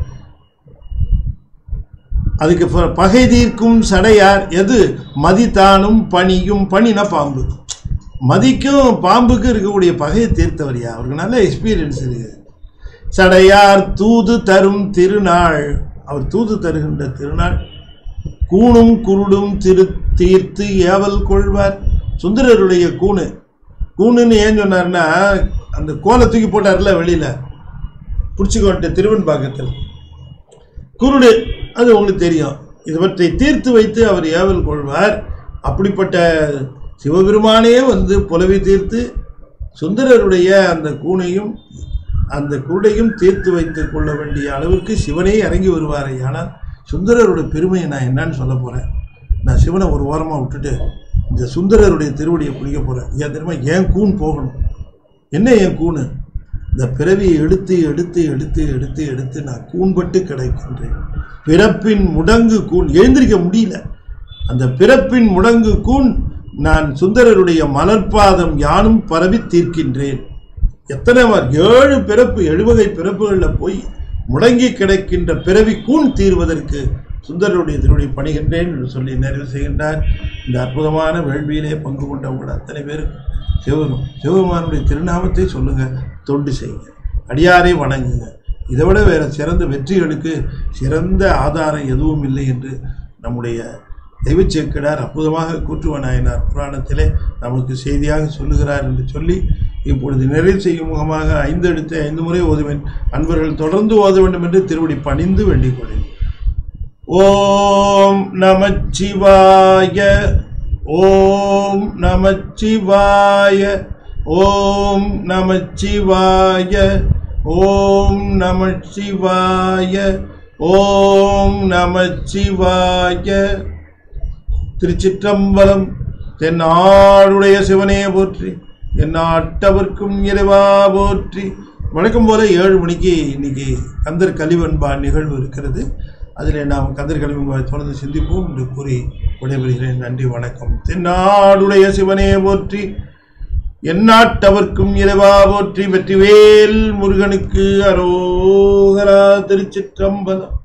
அதுக்கு ப- பகை தீர்க்கும் சடையார் எது மதித்தானும் பணியும் பணினா பாம்பு மதிக்கும் பாம்புக்கும் இருக்கக்கூடிய பகையை தீர்த்தவரியா அவருக்கு நல்ல எக்ஸ்பீரியன்ஸ் இருக்கு சடையார் தூது தரும் திருநாள் அவர் தூது தருகின்ற திருநாள் கூணும் குருடும் திரு தீர்த்து ஏவல் கொள்வார் சுந்தரருடைய கூணு கூணுன்னு ஏன் சொன்னார்னா அந்த கோலை தூக்கி போட்டார்ல வெளியில பிடிச்சிக்கோட்ட திருவன்பாக்கத்தில் குருடு அது உங்களுக்கு தெரியும் இவற்றை தீர்த்து வைத்து அவர் ஏவல் கொள்வார் அப்படிப்பட்ட சிவபெருமானே வந்து புலவி தீர்த்து சுந்தரருடைய அந்த கூனையும் அந்த குருடையும் தீர்த்து வைத்துக் கொள்ள வேண்டிய அளவுக்கு சிவனே இறங்கி வருவாரே ஆனால் சுந்தரரோட பெருமையை நான் என்னன்னு சொல்ல போகிறேன் நான் சிவனை ஒரு ஓரமாக விட்டுட்டு இந்த சுந்தரருடைய திருவடியை பிடிக்க போகிறேன் ஏன் தெரியுமா என் கூன் போகணும் என்ன என் கூணு இந்த பிறவியை எடுத்து எடுத்து எடுத்து எடுத்து எடுத்து நான் கூண்பட்டு கிடக்கின்றேன் பிறப்பின் முடங்கு கூண் எழுந்திருக்க முடியல அந்த பிறப்பின் முடங்கு கூண் நான் சுந்தரருடைய மலர்பாதம் யானும் பரவி தீர்க்கின்றேன் எத்தனை வார் ஏழு பிறப்பு எழுவகை பிறப்புகளில் போய் முடங்கி கிடக்கின்ற பிறவி கூண் தீர்வதற்கு சுந்தரருடைய திருவடி பணிகின்றேன் என்று சொல்லி நிறைவு செய்கின்றார் இந்த அற்புதமான வேள்வியிலே பங்கு கொண்டவங்க அத்தனை பேருக்கு சிவபெருமான் சிவபெருமானுடைய திருநாமத்தை சொல்லுங்க தொண்டு செய்யுங்க அடியாரை வணங்குங்க இதை விட வேற சிறந்த வெற்றிகளுக்கு சிறந்த ஆதாரம் எதுவும் இல்லை என்று நம்முடைய தெய்வச் சேக்கிடார் அற்புதமாக கூற்றுவ நாயனார் புராணத்திலே நமக்கு செய்தியாக சொல்லுகிறார் என்று சொல்லி இப்பொழுது நிறைவு செய்யும் முகமாக ஐந்து எடுத்து ஐந்து முறை ஓதுவேன் அன்பர்கள் தொடர்ந்து ஓத வேண்டும் என்று திருவடி பணிந்து வேண்டிக் கொள்கிறேன் ஓம் நமச்சிவாய ஓம் நமச்சிவாய ஓம் நமச்சிவாய ஓம் நமச்சிவாய ஓம் நமச்சிவாய திருச்சிற்றம்பலம் தென்னாடுடைய சிவனே போற்றி எந்நாட்டவர்க்கும் இறைவா போற்றி வழக்கம் போல ஏழு மணிக்கு இன்னைக்கு கந்தர் கலிவன்பா நிகழ்வு இருக்கிறது அதில் நாம் கந்தர் கலிவன்பா தொடர்ந்து சிந்திப்போம் என்று கூறி விடைபெறுகிறேன் நன்றி வணக்கம் தென்னாடுடைய சிவனே போற்றி எந்நாட்டவர்க்கும் இறைவா போற்றி வெற்றிவேல் முருகனுக்கு அரோகரா திருச்சிற்றம்பலம்